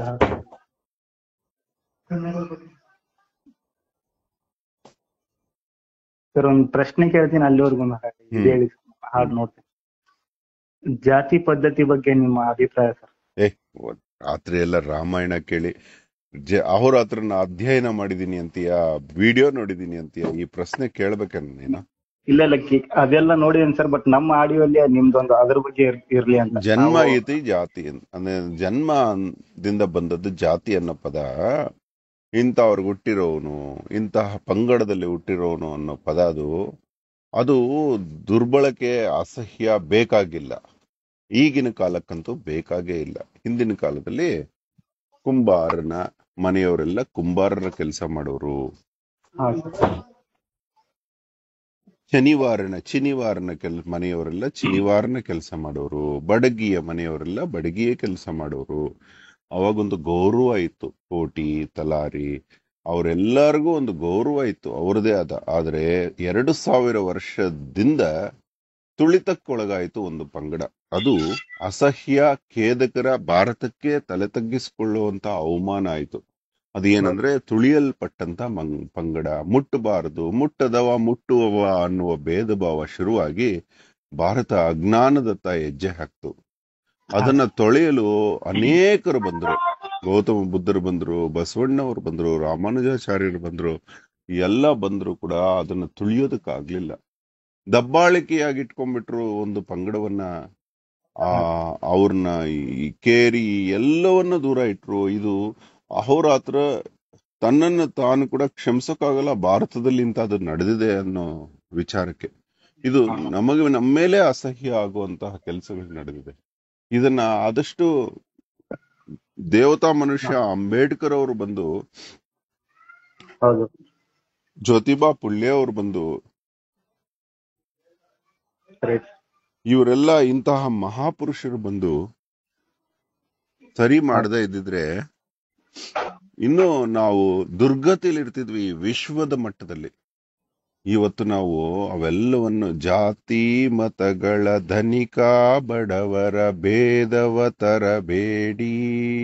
ಸರ್ ಒಂದು ಪ್ರಶ್ನೆ ಕೇಳ್ತೀನಿ ಅಲ್ಲಿವರೆಗೂ ಹ್ಮ್. ಹೇಳಿ ಹಾಡ್ ನೋಡ್ತೀನಿ ಜಾತಿ ಪದ್ಧತಿ ಬಗ್ಗೆ ನಿಮ್ಮ ಅಭಿಪ್ರಾಯ ಸರ್ ಏ ರಾತ್ರಿ ಎಲ್ಲ ರಾಮಾಯಣ ಕೇಳಿ ಜ ಅಹೋರಾತ್ರನ ಅಧ್ಯಯನ ಮಾಡಿದೀನಿ ಅಂತೀಯ ವಿಡಿಯೋ ನೋಡಿದೀನಿ ಅಂತೀಯ ಈ ಪ್ರಶ್ನೆ ಕೇಳ್ಬೇಕೇನು ನೀನು ಇಲ್ಲ ಇಲ್ಲ ಕಿ- ಅದೆಲ್ಲ ನೋಡಿದೀನಿ ಸರ್ ಬಟ್ ನಮ್ಮ ಆಡಿಯೋಲ್ಲಿ ನಿಮ್ದೊಂದು ಅದ್ರ ಬಗ್ಗೆ ಇರ್- ಇರ್ಲಿ ಅಂತ ಜನ್ಮ ನಾವು- ಇತಿ ಜಾತಿ ಅಂತ. ಅಂದ್ರೆ ಜನ್ಮದಿಂದ ಬಂದದ್ದು ಜಾತಿ ಅನ್ನೋ ಪದ ಇಂಥವ್ರಿಗೆ ಹುಟ್ಟಿರೋನು ಇಂತಹ ಪಂಗಡದಲ್ಲಿ ಹುಟ್ಟಿರೋನು ಅನ್ನೋ ಪದ ಅದು ಅದು ದುರ್ಬಳಕೆ ಅಸಹ್ಯ ಬೇಕಾಗಿಲ್ಲ ಈಗಿನ ಕಾಲಕ್ಕಂತೂ ಬೇಕಾಗೇ ಇಲ್ಲ ಹಿಂದಿನ ಕಾಲದಲ್ಲಿ ಕುಂಬಾರನ ಮನೆಯವರೆಲ್ಲ ಕುಂಬಾರರ ಕೆಲಸ ಮಾಡೋರು ಹಾ ಸರ್ ಶನಿವಾರನ ಚಿನಿವಾರನ ಕೆಲ್ ಮನೆಯವರೆಲ್ಲ ಚಿನಿವಾರನ ಕೆಲಸ ಮಾಡೋರು ಬಡಗಿಯ ಮನೆಯವರೆಲ್ಲ ಬಡಗಿಯ ಕೆಲಸ ಮಾಡೋರು ಅವಾಗೊಂದು ಗೌರವ ಇತ್ತು ಕೋಟಿ ತಲಾರಿ ಅವರೆಲ್ಲರಿಗೂ ಒಂದು ಗೌರವ ಇತ್ತು ಅವ್ರದೇ ಆದ ಆದ್ರೆ ಎರಡು ಸಾವಿರ ವರ್ಷದಿಂದ ತುಳಿತಕ್ಕೊಳಗಾಯಿತು ಒಂದು ಪಂಗಡ ಅದು ಅಸಹ್ಯ ಖೇದಕರ ಭಾರತಕ್ಕೆ ತಲೆ ತಗ್ಗಿಸಿಕೊಳ್ಳುವಂತ ಅವಮಾನ ಆಯಿತು ಅದೇನಂದ್ರೆ ತುಳಿಯಲ್ಪಟ್ಟಂತ ಮಂಗ್ ಪಂಗಡ ಮುಟ್ಟಬಾರದು ಮುಟ್ಟದವ ಮುಟ್ಟುವವ ಅನ್ನುವ ಭೇದ ಭಾವ ಶುರುವಾಗಿ ಭಾರತ ಅಜ್ಞಾನದತ್ತ ಹೆಜ್ಜೆ ಹಾಕ್ತು ಅದನ್ನ ತೊಳೆಯಲು ಅನೇಕರು ಬಂದರು ಗೌತಮ ಬುದ್ಧರು ಬಂದ್ರು ಬಸವಣ್ಣವರು ಬಂದ್ರು ರಾಮಾನುಜಾಚಾರ್ಯರು ಬಂದ್ರು ಎಲ್ಲ ಬಂದ್ರು ಕೂಡ ಅದನ್ನ ತುಳಿಯೋದಕ್ಕಾಗ್ಲಿಲ್ಲ ದಬ್ಬಾಳಿಕೆಯಾಗಿ ಇಟ್ಕೊಂಡ್ಬಿಟ್ರು ಒಂದು ಪಂಗಡವನ್ನ ಆ ಅವ್ರನ್ನ ಈ ಕೇರಿ ಎಲ್ಲವನ್ನ ದೂರ ಇಟ್ರು ಇದು ಅಹೋರಾತ್ರ ತನ್ನನ್ನು ತಾನು ಕೂಡ ಕ್ಷಮಿಸಕ್ಕಾಗಲ್ಲ ಭಾರತದಲ್ಲಿ ಇಂಥದ್ದು ನಡೆದಿದೆ ಅನ್ನೋ ವಿಚಾರಕ್ಕೆ ಇದು ನಮಗೆ ನಮ್ಮ ಮೇಲೆ ಅಸಹ್ಯ ಆಗುವಂತಹ ಕೆಲಸಗಳು ನಡೆದಿದೆ ಇದನ್ನ ಆದಷ್ಟು ದೇವತಾ ಮನುಷ್ಯ ಅಂಬೇಡ್ಕರ್ ಅವರು ಬಂದು ಹೌದು ಜ್ಯೋತಿಬಾ ಪುಳ್ಳೆ ಅವರು ಬಂದು ರೈಟ್ ಇವರೆಲ್ಲ ಇಂತಹ ಮಹಾಪುರುಷರು ಬಂದು ಸರಿ ಮಾಡದೇ ಇದ್ದಿದ್ರೆ ಇನ್ನು ನಾವು ದುರ್ಗತಿಯಲ್ಲಿ ಇರ್ತಿದ್ವಿ ವಿಶ್ವದ ಮಟ್ಟದಲ್ಲಿ ಇವತ್ತು ನಾವು ಅವೆಲ್ಲವನ್ನು ಜಾತಿ ಮತಗಳ ಧನಿಕ ಬಡವರ ಭೇದವ ತರಬೇಡಿ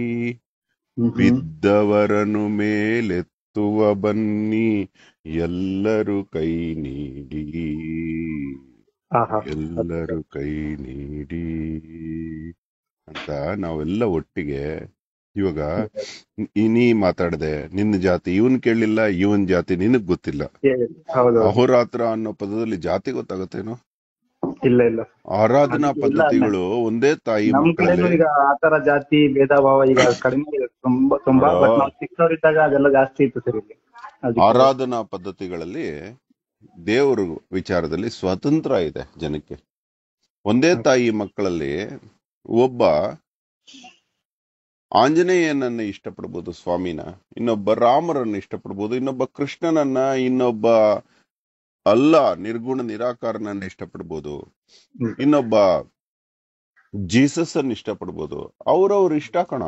ಬಿದ್ದವರನ್ನು ಮೇಲೆತ್ತುವ ಬನ್ನಿ ಎಲ್ಲರೂ ಕೈ ನೀಡಿ ಆಹಾ ಎಲ್ಲರೂ ಕೈ ನೀಡಿ ಅಂತ ನಾವೆಲ್ಲ ಒಟ್ಟಿಗೆ ಇವಾಗ ಈ ನೀ ಮಾತಾಡದೆ ನಿನ್ನ ಜಾತಿ ಇವನ್ ಕೇಳಲಿಲ್ಲ ಇವನ್ ಜಾತಿ ನಿನಗ್ ಗೊತ್ತಿಲ್ಲ ಏ, ಹೌದು ಅಹೋರಾತ್ರ ಅನ್ನೋ ಪದದಲ್ಲಿ ಜಾತಿ ಗೊತ್ತಾಗತ್ತೇನೋ ಇಲ್ಲ ಇಲ್ಲ ಆರಾಧನಾ ಇಲ್ಲ, ಪದ್ಧತಿಗಳು ಒಂದೇ ತಾಯಿ ನಮ್ ಕಡೆನೂ ಮಕ್ಕಳಲ್ಲಿ ಈಗ ಆತರ ಜಾತಿ ಭೇದ ಭಾವ ಈಗ ಕಡಿಮೆ ಇದೆ ತುಂಬಾ ತುಂಬಾ ನೋಡು. ಬಟ್ ನಾವು ಚಿಕ್ಕವರಿದ್ದಾಗ ಅದೆಲ್ಲ ಜಾಸ್ತಿ ಇತ್ತು ಸರ್ ಇಲ್ಲಿ ಅದಕ್ಕೆ- ಆರಾಧನಾ ಪದ್ಧತಿಗಳಲ್ಲಿ ದೇವರು ವಿಚಾರದಲ್ಲಿ ಸ್ವತಂತ್ರ ಇದೆ ಜನಕ್ಕೆ ಒಂದೇ ತಾಯಿ ಮಕ್ಕಳಲ್ಲಿ ಒಬ್ಬ ಆಂಜನೇಯನನ್ನ ಇಷ್ಟಪಡ್ಬೋದು ಸ್ವಾಮಿನ ಇನ್ನೊಬ್ಬ ರಾಮರನ್ನ ಇಷ್ಟಪಡ್ಬೋದು ಇನ್ನೊಬ್ಬ ಕೃಷ್ಣನನ್ನ ಇನ್ನೊಬ್ಬ ಅಲ್ಲ ನಿರ್ಗುಣ ನಿರಾಕಾರನನ್ನ ಇಷ್ಟಪಡ್ಬೋದು ಹ್ಮ್. ಇನ್ನೊಬ್ಬ ಜೀಸಸ್ ಅನ್ನ ಇಷ್ಟಪಡ್ಬೋದು ಅವ್ರವ್ರ ಇಷ್ಟ ಕಣ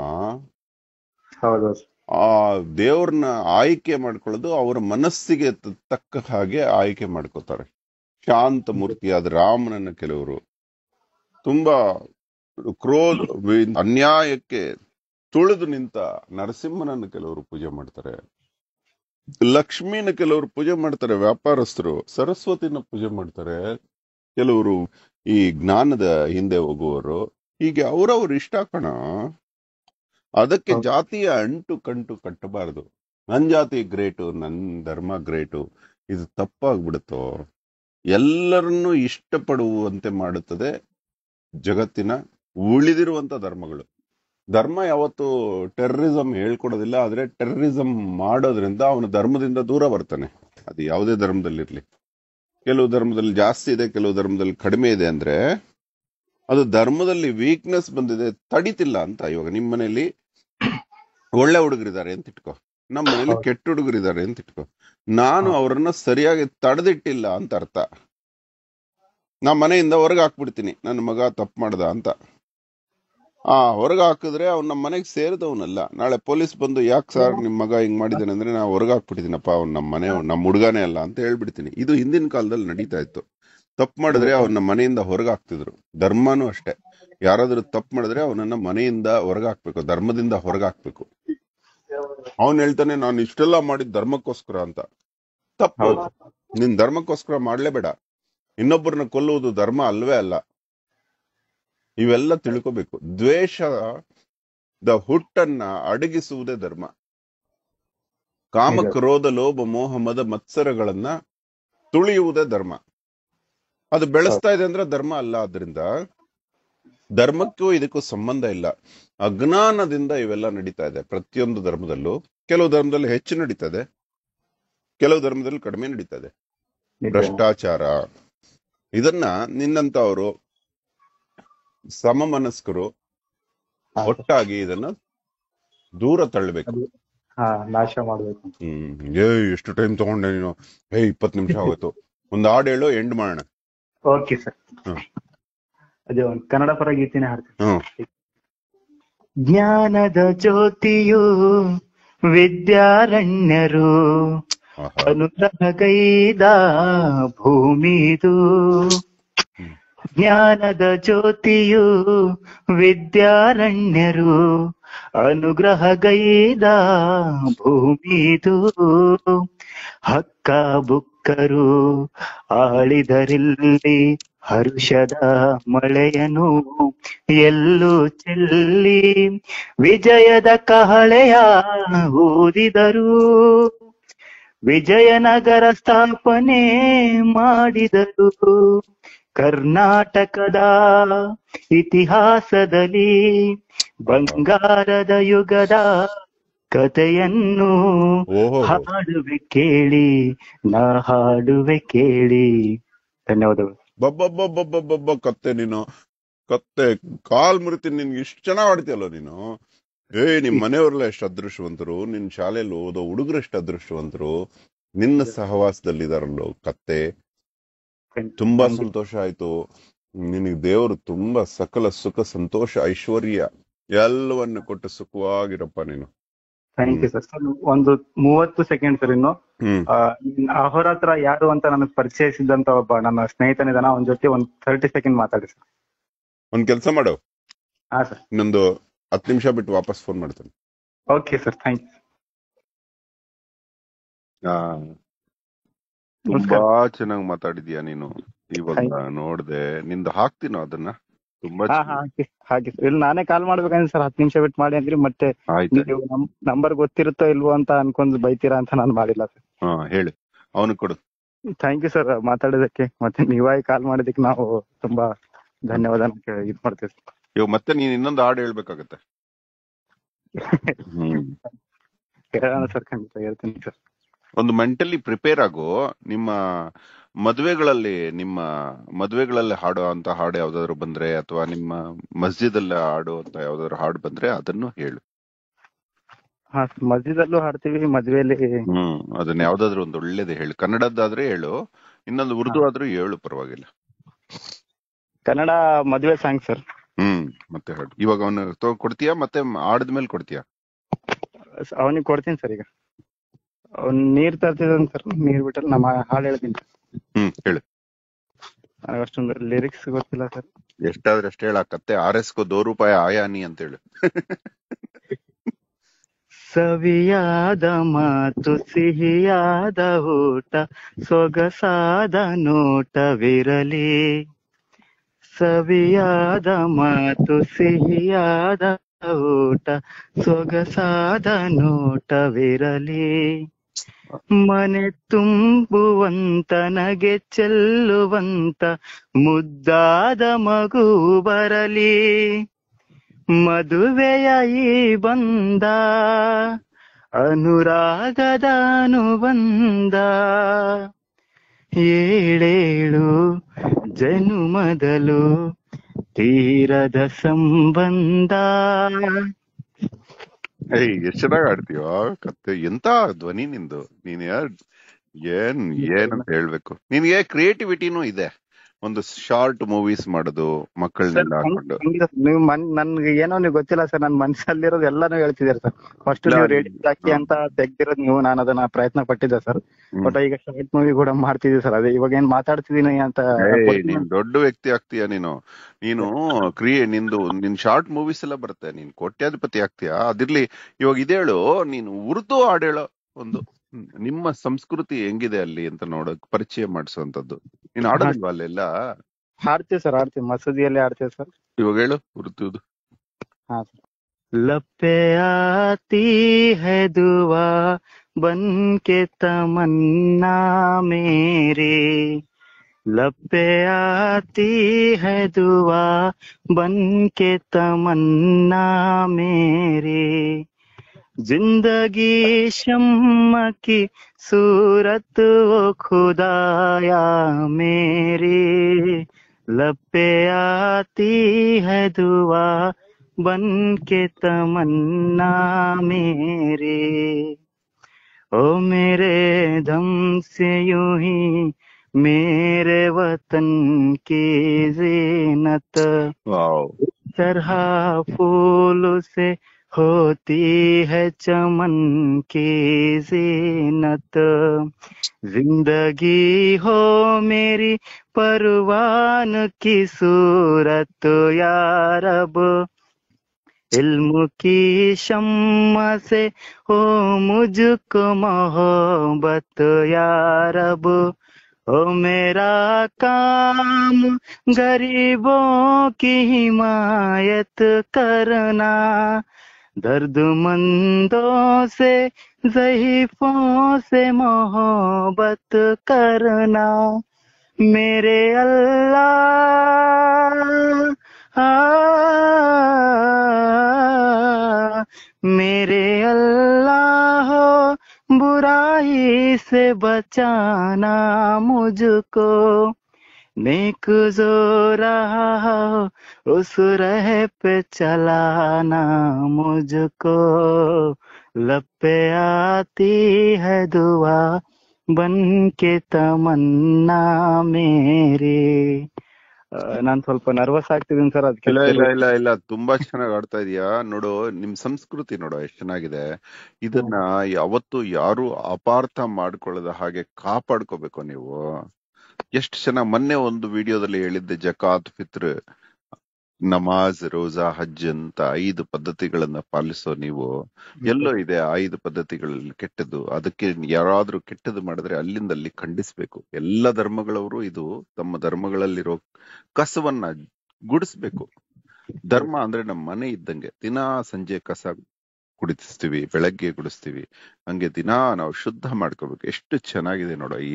ಹೌದು ಆ ದೇವ್ರನ್ನ ಆಯ್ಕೆ ಮಾಡ್ಕೊಳ್ಳೋದು ಅವರ ಮನಸ್ಸಿಗೆ ತ- ತಕ್ಕ ಹಾಗೆ ಆಯ್ಕೆ ಮಾಡ್ಕೋತಾರೆ ಶಾಂತ ಮೂರ್ತಿಯಾದ ರಾಮನನ್ನ ಕೆಲವರು ತುಂಬಾ ಕ್ರೋಧ ವಿ- ಅನ್ಯಾಯಕ್ಕೆ ತುಳಿದು ನಿಂತ ನರಸಿಂಹನನ್ನು ಕೆಲವರು ಪೂಜೆ ಮಾಡ್ತಾರೆ ಲಕ್ಷ್ಮಿನ ಕೆಲವರು ಪೂಜೆ ಮಾಡ್ತಾರೆ ವ್ಯಾಪಾರಸ್ಥರು ಸರಸ್ವತಿನ ಪೂಜೆ ಮಾಡ್ತಾರೆ ಕೆಲವರು ಈ ಜ್ಞಾನದ ಹಿಂದೆ ಹೋಗುವವರು ಹೀಗೆ ಅವರವ್ರ ಇಷ್ಟ ಕಣ ಅದಕ್ಕೆ ಹೌದು. ಜಾತಿಯ ಅಂಟು ಕಂಟು ಕಟ್ಟಬಾರದು ನನ್ ಜಾತಿ ಗ್ರೇಟು ನನ್ ಧರ್ಮ ಗ್ರೇಟು ಇದು ತಪ್ಪಾಗ್ಬಿಡುತ್ತೋ ಎಲ್ಲರನ್ನೂ ಇಷ್ಟಪಡುವಂತೆ ಮಾಡುತ್ತದೆ ಜಗತ್ತಿನ ಉಳಿದಿರುವಂತ ಧರ್ಮಗಳು ಧರ್ಮ ಯಾವತ್ತು ಟೆರರಿಸಂ ಹೇಳ್ಕೊಡೋದಿಲ್ಲ ಆದ್ರೆ ಟೆರರಿಸಂ ಮಾಡೋದ್ರಿಂದ ಅವನು ಧರ್ಮದಿಂದ ದೂರ ಬರ್ತಾನೆ ಅದು ಯಾವುದೇ ಧರ್ಮದಲ್ಲಿರ್ಲಿ ಕೆಲವು ಧರ್ಮದಲ್ಲಿ ಜಾಸ್ತಿ ಇದೆ ಕೆಲವು ಧರ್ಮದಲ್ಲಿ ಕಡಿಮೆ ಇದೆ ಅಂದ್ರೆ ಅದು ಧರ್ಮದಲ್ಲಿ ವೀಕ್ನೆಸ್ ಬಂದಿದೆ ತಡಿತಿಲ್ಲ ಅಂತ ಇವಾಗ ನಿಮ್ಮ ಮನೆಯಲ್ಲಿ ಒಳ್ಳೆ ಹುಡುಗರಿದ್ದಾರೆ ಅಂತ ಇಟ್ಕೋ ನಮ್ಮ ಮನೇಲಿ ಹೌದು. ಕೆಟ್ಟ ಹುಡುಗರಿದ್ದಾರೆ ಅಂತ ಇಟ್ಕೋ ನಾನು ಹೌದು. ಅವರನ್ನ ಸರಿಯಾಗಿ ತಡೆದಿಟ್ಟಿಲ್ಲ ಅಂತ ಅರ್ಥ ನಾ ಮನೆಯಿಂದ ಹೊರಗೆ ಹಾಕ್ಬಿಡ್ತೀನಿ ನನ್ನ ಮಗ ತಪ್ಪು ಮಾಡ್ದ ಅಂತ ಆ ಹೊರಗೆ ಹಾಕಿದ್ರೆ ಅವ್ನು ನಮ್ಮ ಮನೆಗೆ ಸೇರಿದವನಲ್ಲ ನಾಳೆ ಪೊಲೀಸ್ ಬಂದು ಯಾಕೆ ಸರ್ ನಿಮ್ ಮಗ ಹಿಂಗ್ ಮಾಡಿದಾನೆ ಅಂದ್ರೆ ನಾ ಹೊರಗೆ ಹಾಕ್ಬಿಟ್ಟಿದ್ದೀನಪ್ಪ ಅವ್ನು ನಮ್ಮ ಮನೆ ನಮ್ಮ ಹುಡುಗನೇ ಅಲ್ಲ ಅಂತ ಹೇಳ್ಬಿಡ್ತೀನಿ ಇದು ಹಿಂದಿನ ಕಾಲದಲ್ಲಿ ನಡೀತಾ ಇತ್ತು ತಪ್ಪು ಮಾಡಿದ್ರೆ ಅವ್ನ ಮನೆಯಿಂದ ಹೊರಗೆ ಹಾಕ್ತಿದ್ರು ಧರ್ಮನೂ ಅಷ್ಟೇ ಯಾರಾದ್ರೂ ತಪ್ಪು ಮಾಡಿದ್ರೆ ಅವನನ್ನ ಮನೆಯಿಂದ ಹೊರಗೆ ಹಾಕ್ಬೇಕು ಧರ್ಮದಿಂದ ಹೊರಗೆ ಹಾಕ್ಬೇಕು ಅವನ್ ಹೇಳ್ತಾನೆ ನಾನು ಇಷ್ಟೆಲ್ಲ ಮಾಡಿದ್ ಧರ್ಮಕ್ಕೋಸ್ಕರ ಅಂತ ತಪ್ಪು ಹೌದು. ನಿನ್ ಧರ್ಮಕ್ಕೋಸ್ಕರ ಮಾಡ್ಲೇಬೇಡ ಇನ್ನೊಬ್ಬರನ್ನ ಕೊಲ್ಲುವುದು ಧರ್ಮ ಅಲ್ವೇ ಅಲ್ಲ ಇವೆಲ್ಲ ತಿಳ್ಕೋಬೇಕು ದ್ವೇಷದ ಹುಟ್ಟನ್ನ ಅಡಗಿಸುವುದೇ ಧರ್ಮ ಕಾಮ ನಿಜ. ಕ್ರೋಧ ಲೋಭ ಮೋಹ ಮದ ಮತ್ಸರಗಳನ್ನ ತುಳಿಯುವುದೇ ಧರ್ಮ ಅದು ಬೆಳೆಸ್ತಾ ಇದೆ ಅಂದ್ರೆ ಧರ್ಮ ಅಲ್ಲ ಆದ್ರಿಂದ ಧರ್ಮಕ್ಕೂ ಇದಕ್ಕೂ ಸಂಬಂಧ ಇಲ್ಲ ಅಜ್ಞಾನದಿಂದ ಇವೆಲ್ಲ ನಡೀತಾ ಇದೆ ಪ್ರತಿಯೊಂದು ಧರ್ಮದಲ್ಲೂ ಕೆಲವು ಧರ್ಮದಲ್ಲಿ ಹೆಚ್ಚು ನಡೀತಾ ಇದೆ ಕೆಲವು ಧರ್ಮದಲ್ಲಿ ಕಡಿಮೆ ನಡೀತಾ ಇದೆ ನಿಜ. ಭ್ರಷ್ಟಾಚಾರ ಇದನ್ನ ನಿನ್ನಂತವರು ಸಮಮನಸ್ಕರು ಹಾ. ಒಟ್ಟಾಗಿ ಇದನ್ನ ದೂರ ತಳ್ಳಬೇಕು ಹಾ ನಾಶ ಮಾಡ್ಬೇಕು ಹ್ಮ್ ಏ ಎಷ್ಟು ಟೈಮ್ ತಗೊಂಡೆ ನೀನು ಏ ಇಪ್ಪತ್ ನಿಮಿಷ ಆಗೋಯ್ತು ಒಂದ್ ಹಾಡು ಹೇಳು ಎಂಡ್ ಮಾಡೋಣ ಓಕೆ ಸರ್ ಹ್ಮ್. ಅದೇ ಒಂದು ಕನ್ನಡ ಪರ ಗೀತೆನೇ ಹಾಡ್ತೀನಿ ಹ್ಮ್ ಜ್ಞಾನದ ಜ್ಯೋತಿಯು ವಿದ್ಯಾರಣ್ಯರು ಆಹಾ. ಅನುಗ್ರಹಗೈದ ಭೂಮಿದು ಹ್ಮ್. ಜ್ಞಾನದ ಜ್ಯೋತಿಯು ವಿದ್ಯಾರಣ್ಯರು ಅನುಗ್ರಹಗೈದ ಭೂಮಿದು ಹಕ್ಕ ಬುಕ್ಕರು ಆಳಿದರಿಲ್ಲಿ ಹರುಷದ ಮಳೆಯನು ಎಲ್ಲೂ ಚೆಲ್ಲಿ ವಿಜಯದ ಕಹಳೆಯ ಊದಿದರು ವಿಜಯನಗರ ಸ್ಥಾಪನೆ ಮಾಡಿದರು ಕರ್ನಾಟಕದ ಇತಿಹಾಸದಲ್ಲಿ ಬಂಗಾರದ ಯುಗದ ಕಥೆಯನ್ನು ಓಹೋ ಹಾಡುವೆ ಕೇಳಿ ನಾ ಹಾಡುವೆ ಕೇಳಿ ಧನ್ಯವಾದಗಳು ಬಬ್ಬಬ್ಬಬ್ಬಬ್ಬಬ್ಬ ಕತ್ತೆ ನೀನು ಕತ್ತೆ ಕಾಲ್ ಮುರಿತೀನಿ ನಿನ್ಗೆ ಇಷ್ಟು ಚೆನ್ನಾಗ್ ಆಡ್ತೀಯಲ್ಲ ನೀನು ಏ ನಿಮ್ ಮನೆಯವ್ರೆಲ್ಲ ಎಷ್ಟು ಅದೃಷ್ಟವಂತರು ನಿನ್ ಶಾಲೆಯಲ್ಲಿ ಓದೋ ಹುಡುಗರು ಎಷ್ಟು ಅದೃಷ್ಟವಂತರು ನಿನ್ನ ಸಹವಾಸದಲ್ಲಿದಾರಲ್ಲೋ ಕತ್ತೆ ತುಂಬಾ ಸಂತೋಷ ಆಯ್ತು ನಿನಗೆ ದೇವರು ತುಂಬಾ ಸಕಲ ಸುಖ ಸಂತೋಷ ಐಶ್ವರ್ಯ ಎಲ್ಲವನ್ನು ಕೊಟ್ಟು ಸುಖವಾಗಿರಪ್ಪ ನೀನು ಥ್ಯಾಂಕ್ ಯು ಸರ್ ಸರ್ ಒಂದು ಮೂವತ್ತು ಸೆಕೆಂಡ್ ಸರ್ ಇನ್ನು ಹ್ಮ್ ಆ, ಅಹೋರಾತ್ರ ಯಾರು ಅಂತ ನನಗೆ ಪರಿಚಯಿಸಿದಂತ ಒಬ್ಬ ನನ್ನ ಸ್ನೇಹಿತನಿದಾನ ಅವನ ಜೊತೆ ಒಂದ್ ಥರ್ಟಿ ಸೆಕೆಂಡ್ ಮಾತಾಡಿ ಸರ್ ಒಂದ್ ಕೆಲ್ಸ ಮಾಡು ಹಾ ಸರ್ ಇನ್ನೊಂದು ಹತ್ತು ನಿಮಿಷ ಬಿಟ್ಟು ವಾಪಸ್ ಫೋನ್ ಮಾಡ್ತೇನೆ ಓಕೆ ಸರ್ ಥ್ಯಾಂಕ್ ಯು ತುಂಬಾ ಚೆನ್ನಾಗಿ ಮಾತಾಡಿದ್ಯಾ ನೀನು ಇವಾಗ ನೋಡ್ದೆ ನಿಂದು ಹಾಕ್ತೀನೋ ಅದನ್ನ ತುಂಬಾ ಹಾ ಚೆನ್ನಾಗಿ- ಹಾಕಿ ಹಾಕಿ ಸರ್ ಇಲ್ಲಿ ನಾನೇ ಕಾಲ್ ಮಾಡ್ಬೇಕಂದ್ರೆ ಸರ್ ಹತ್ತು ನಿಮಿಷ ಬಿಟ್ಟು ಮಾಡಿ ಅಂದ್ರಿ ಮತ್ತೆ ಆಯ್ತು ನೀವು ನಂಬರ್ ಗೊತ್ತಿರುತ್ತೋ ಇಲ್ವೋ ಅಂತ ಅನ್ಕೊಂಡ್ ಬೈತೀರಾ ಅಂತ ನಾನು ಮಾಡಿಲ್ಲ ಸರ್ ಹಾ ಹೇಳು ಅವನು ಕೊಡು ಥ್ಯಾಂಕ್ ಯು ಸರ್ ಮಾತಾಡೋದಕ್ಕೆ ಮತ್ತೆ ನೀವಾಗಿ ಕಾಲ್ ಮಾಡಿದಕ್ಕೆ ನಾವು ತುಂಬಾ ಧನ್ಯವಾದ ಇದು ಮಾಡ್ತೀವಿ ಇವಾಗ ಮತ್ತೆ ನೀನ್ ಇನ್ನೊಂದು ಹಾಡು ಹೇಳ್ಬೇಕಾಗತ್ತೆ ಹ್ಮ್ ಕೇಳೋಣ ಸರ್ ಖಂಡಿತ ಹೇಳ್ತೀನಿ ಸರ್ ಒಂದು ಮೆಂಟಲಿ ಪ್ರಿಪೇರ್ ಆಗು ನಿಮ್ಮ ಮದ್ವೆಗಳಲ್ಲಿ ನಿಮ್ಮ ಮದ್ವೆಗಳಲ್ಲಿ ಹಾಡೋ ಅಂತ ಹಾಡು ಯಾವ್ದಾದ್ರು ಬಂದ್ರೆ ಅಥವಾ ನಿಮ್ಮ ಮಸ್ಜಿದ್ ಅಲ್ಲಿ ಹಾಡು ಅಂತ ಯಾವ್ದಾದ್ರು ಹಾಡು ಬಂದ್ರೆ ಅದನ್ನು ಹೇಳು ಹಾ ಮಸ್ಜಿದಲ್ಲೂ ಹಾಡ್ತೀವಿ ಮದ್ವೆಯಲ್ಲಿ ಹ್ಮ್ ಅದನ್ನ ಯಾವ್ದಾದ್ರು ಒಂದು ಒಳ್ಳೇದೇ ಹೇಳು ಕನ್ನಡದ್ದಾದ್ರೆ ಹೇಳು ಇನ್ನೊಂದು ಉರ್ದು ಆದ್ರೂ ಹೇಳು ಪರವಾಗಿಲ್ಲ ಕನ್ನಡ ಮದ್ವೆ ಸಾಂಗ್ ಸರ್ ಹ್ಮ್ ಮತ್ತೆ ಹಾಡು ಇವಾಗ ಅವನು ತಗೊ ಕೊಡ್ತೀಯಾ ಮತ್ತೆ ಆಡದ್ಮೇಲೆ ಕೊಡ್ತೀಯಾ ಅವನಿಗೆ ಕೊಡ್ತೀನಿ ಸರ್ ಈಗ ಅವ್ನ್ ನೀರ್ ತರ್ತಿದ್ದಾನೆ ಸರ್ ನೀರ್ ಬಿಟ್ಟಲ್ಲಿ ನಮ್ಮ ಹಾಡು ಹೇಳ್ತೀನಿ ಹ್ಮ್ ಹೇಳು ನನಗೆ ಅಷ್ಟೊಂದು ಲಿರಿಕ್ಸ್ ಗೊತ್ತಿಲ್ಲ ಸರ್ ಎಷ್ಟಾದ್ರೆ ಅಷ್ಟೇ ಹೇಳ ಕತ್ತೆ ಆರ್ ಎಸ್ ಕೋ ದೋ ರೂಪಾಯಿ ಆಯಾನಿ ಅಂತ ಹೇಳು ಸವಿಯಾದ ಮಾತು ಸಿಹಿಯಾದ ಊಟ ಸೊಗಸಾದ ನೋಟವಿರಲಿ ಸವಿಯಾದ ಮಾತು ಸಿಹಿಯಾದ ಊಟ ಸೊಗಸಾದ ನೋಟವಿರಲಿ ಮನೆ ತುಂಬುವಂತ ನಗೆ ಚೆಲ್ಲುವಂತ ಮುದ್ದಾದ ಮಗು ಬರಲಿ ಮದುವೆಯ ಈ ಬಂದ ಅನುರಾಗದ ಅನುಬಂಧ ಏಳೇಳು ಜನುಮದಲು ತೀರದ ಸಂಬಂಧ ಏಯ್ ಎಷ್ಟ್ ಚೆನ್ನಾಗ್ ಆಡ್ತೀವ ಕತ್ತೆ ಎಂತ ಧ್ವನಿ ನಿಂದು ನೀನ್ ಯಾರ್ ಏನ್ ಏನಂತ ಹೇಳ್ಬೇಕು ನಿನ್ಗೆ ಕ್ರಿಯೇಟಿವಿಟಿನೂ ಇದೆ ಒಂದು ಶಾರ್ಟ್ ಮೂವೀಸ್ ಮಾಡೋದು ಮಕ್ಕಳನ್ನೆಲ್ಲ ಹಾಕೊಂಡು ನೀವು ಮನ್ ನನ್ಗೆ ಏನೋ ನೀವು ಗೊತ್ತಿಲ್ಲ ಸರ್ ನನ್ ಮನ್ಸಲ್ಲಿರೋದು ಎಲ್ಲಾನು ಹೇಳ್ತಿದ್ದೀರಿ ಸರ್ ಫಸ್ಟ್ ನೀವು ಇಲ್ಲ, ರೇಡಿಯೋ ಹಾಕಿ ಅಂತ ತೆಗ್ದಿರೋದು ನೀವು ನಾನು ಅದನ್ನ ಪ್ರಯತ್ನ ಪಟ್ಟಿದ್ದೆ ಸರ್ ಹ್ಮ್. ಬಟ್ ಈಗ ಶಾರ್ಟ್ ಮೂವಿ ಕೂಡ ಮಾಡ್ತಿದ್ದೀವಿ ಸರ್ ಅದೇ ಇವಾಗ ಏನ್ ಮಾತಾಡ್ತಿದೀನಿ ಅಂತ ಏಯ್, ನೀನ್ ದೊಡ್ಡ ವ್ಯಕ್ತಿ ಆಗ್ತೀಯ ನೀನು ನೀನು ಕ್ರಿಯೆ ನಿಂದು ನಿನ್ ಶಾರ್ಟ್ ಮೂವೀಸ್ ಎಲ್ಲ ಬರುತ್ತೆ ನೀನ್ ಕೋಟ್ಯಾಧಿಪತಿ ಆಗ್ತೀಯ ಅದಿರ್ಲಿ ಇವಾಗ ಇದೇಳು ನೀನು ಉರ್ದು ಹಾಡೇಳೋ ಒಂದು ಹ್ಮ್, ನಿಮ್ಮ ಸಂಸ್ಕೃತಿ ಹೆಂಗಿದೆ ಅಲ್ಲಿ ಅಂತ ನೋಡಕ್ ಪರಿಚಯ ಮಾಡಿಸುವಂತದ್ದು ನೀನ್ ಆಡೋದಿಲ್ವಾ ಅಲ್ಲೆಲ್ಲ ಹಾಡ್ತೀವಿ ಸರ್ ಹಾಡ್ತೀವಿ ಮಸೂದಿಯಲ್ಲಿ ಹಾಡ್ತೀವಿ ಸರ್ ಇವಾಗ ಹೇಳು ಉರ್ದುದು हाँ लपे आती है दुआ बन के तमन्ना मेरी लपे आती है दुआ बन के तमन्ना मेरी जिंदगी शम्म की सूरत वो खुदाया मेरी लपे आती है दुआ बन के तमन्ना मेरे ओ मेरे दम से यूं ही मेरे वतन की जीनत ವಾವ್ तरह फूल से होती है चमन की जीनत जिंदगी हो मेरी परवान की सूरत या रब इल्म की शम्मा से हो मुझको मोहब्बत या रब ओ मेरा काम गरीबों की हिमायत करना दर्दमंदों से जहीफों से मोहब्बत करना मेरे अल्लाह आ, मेरे अल्लाह बुराई से बचाना मुझको नेक जो रहा हो उस रह पे चलाना मुझको लब पे आती है दुआ बन के ತಮನ್ನಾ ಮೇರೆ ನಾನ್ ಸ್ವಲ್ಪ ನರ್ವಸ್ ಆಗ್ತಿದ್ದೀನಿ ಸರ್ ಅದಕ್ಕೆ ಇಲ್ಲ ಇಲ್ಲ ಇಲ್ಲ ಇಲ್ಲ ತುಂಬಾ ಚೆನ್ನಾಗಿ ಆಡ್ತಾ ಇದೀಯಾ ನೋಡು ನಿಮ್ ಸಂಸ್ಕೃತಿ ನೋಡು ಎಷ್ಟ್ ಚೆನ್ನಾಗಿದೆ ಇದನ್ನ ಯಾವತ್ತು ಯಾರು ಅಪಾರ್ಥ ಮಾಡ್ಕೊಳ್ಳದ ಹಾಗೆ ಕಾಪಾಡ್ಕೋಬೇಕು ನೀವು ಎಷ್ಟ್ ಚೆನ್ನಾಗ್ ಮೊನ್ನೆ ಒಂದು ವಿಡಿಯೋದಲ್ಲಿ ಹೇಳಿದ್ದೆ ಜಕಾತ್ ಫಿತ್ರ್ ನಮಾಜ್ ರೋಜಾ ಹಜ್ ಅಂತ ಐದು ಪದ್ಧತಿಗಳನ್ನ ಪಾಲಿಸೋ ನೀವು ಎಲ್ಲೋ ಇದೆ ಆ ಐದು ಪದ್ಧತಿಗಳಲ್ಲಿ ಕೆಟ್ಟದ್ದು ಅದಕ್ಕೆ ಯಾರಾದ್ರೂ ಕೆಟ್ಟದ್ದು ಮಾಡಿದ್ರೆ ಅಲ್ಲಿಂದ ಅಲ್ಲಿ ಖಂಡಿಸ್ಬೇಕು ಎಲ್ಲ ಧರ್ಮಗಳವರು ಇದು ತಮ್ಮ ಧರ್ಮಗಳಲ್ಲಿರೋ ಕಸವನ್ನ ಗುಡಿಸ್ಬೇಕು ಧರ್ಮ ಅಂದ್ರೆ ನಮ್ಮ ಮನೆ ಇದ್ದಂಗೆ ದಿನಾ ಸಂಜೆ ಕಸ ಕುಡಿಸ್ತೀವಿ ಬೆಳಗ್ಗೆ ಗುಡಿಸ್ತೀವಿ ಹಂಗೆ ದಿನಾ ನಾವು ಶುದ್ಧ ಮಾಡ್ಕೋಬೇಕು ಎಷ್ಟು ಚೆನ್ನಾಗಿದೆ ನೋಡ ಈ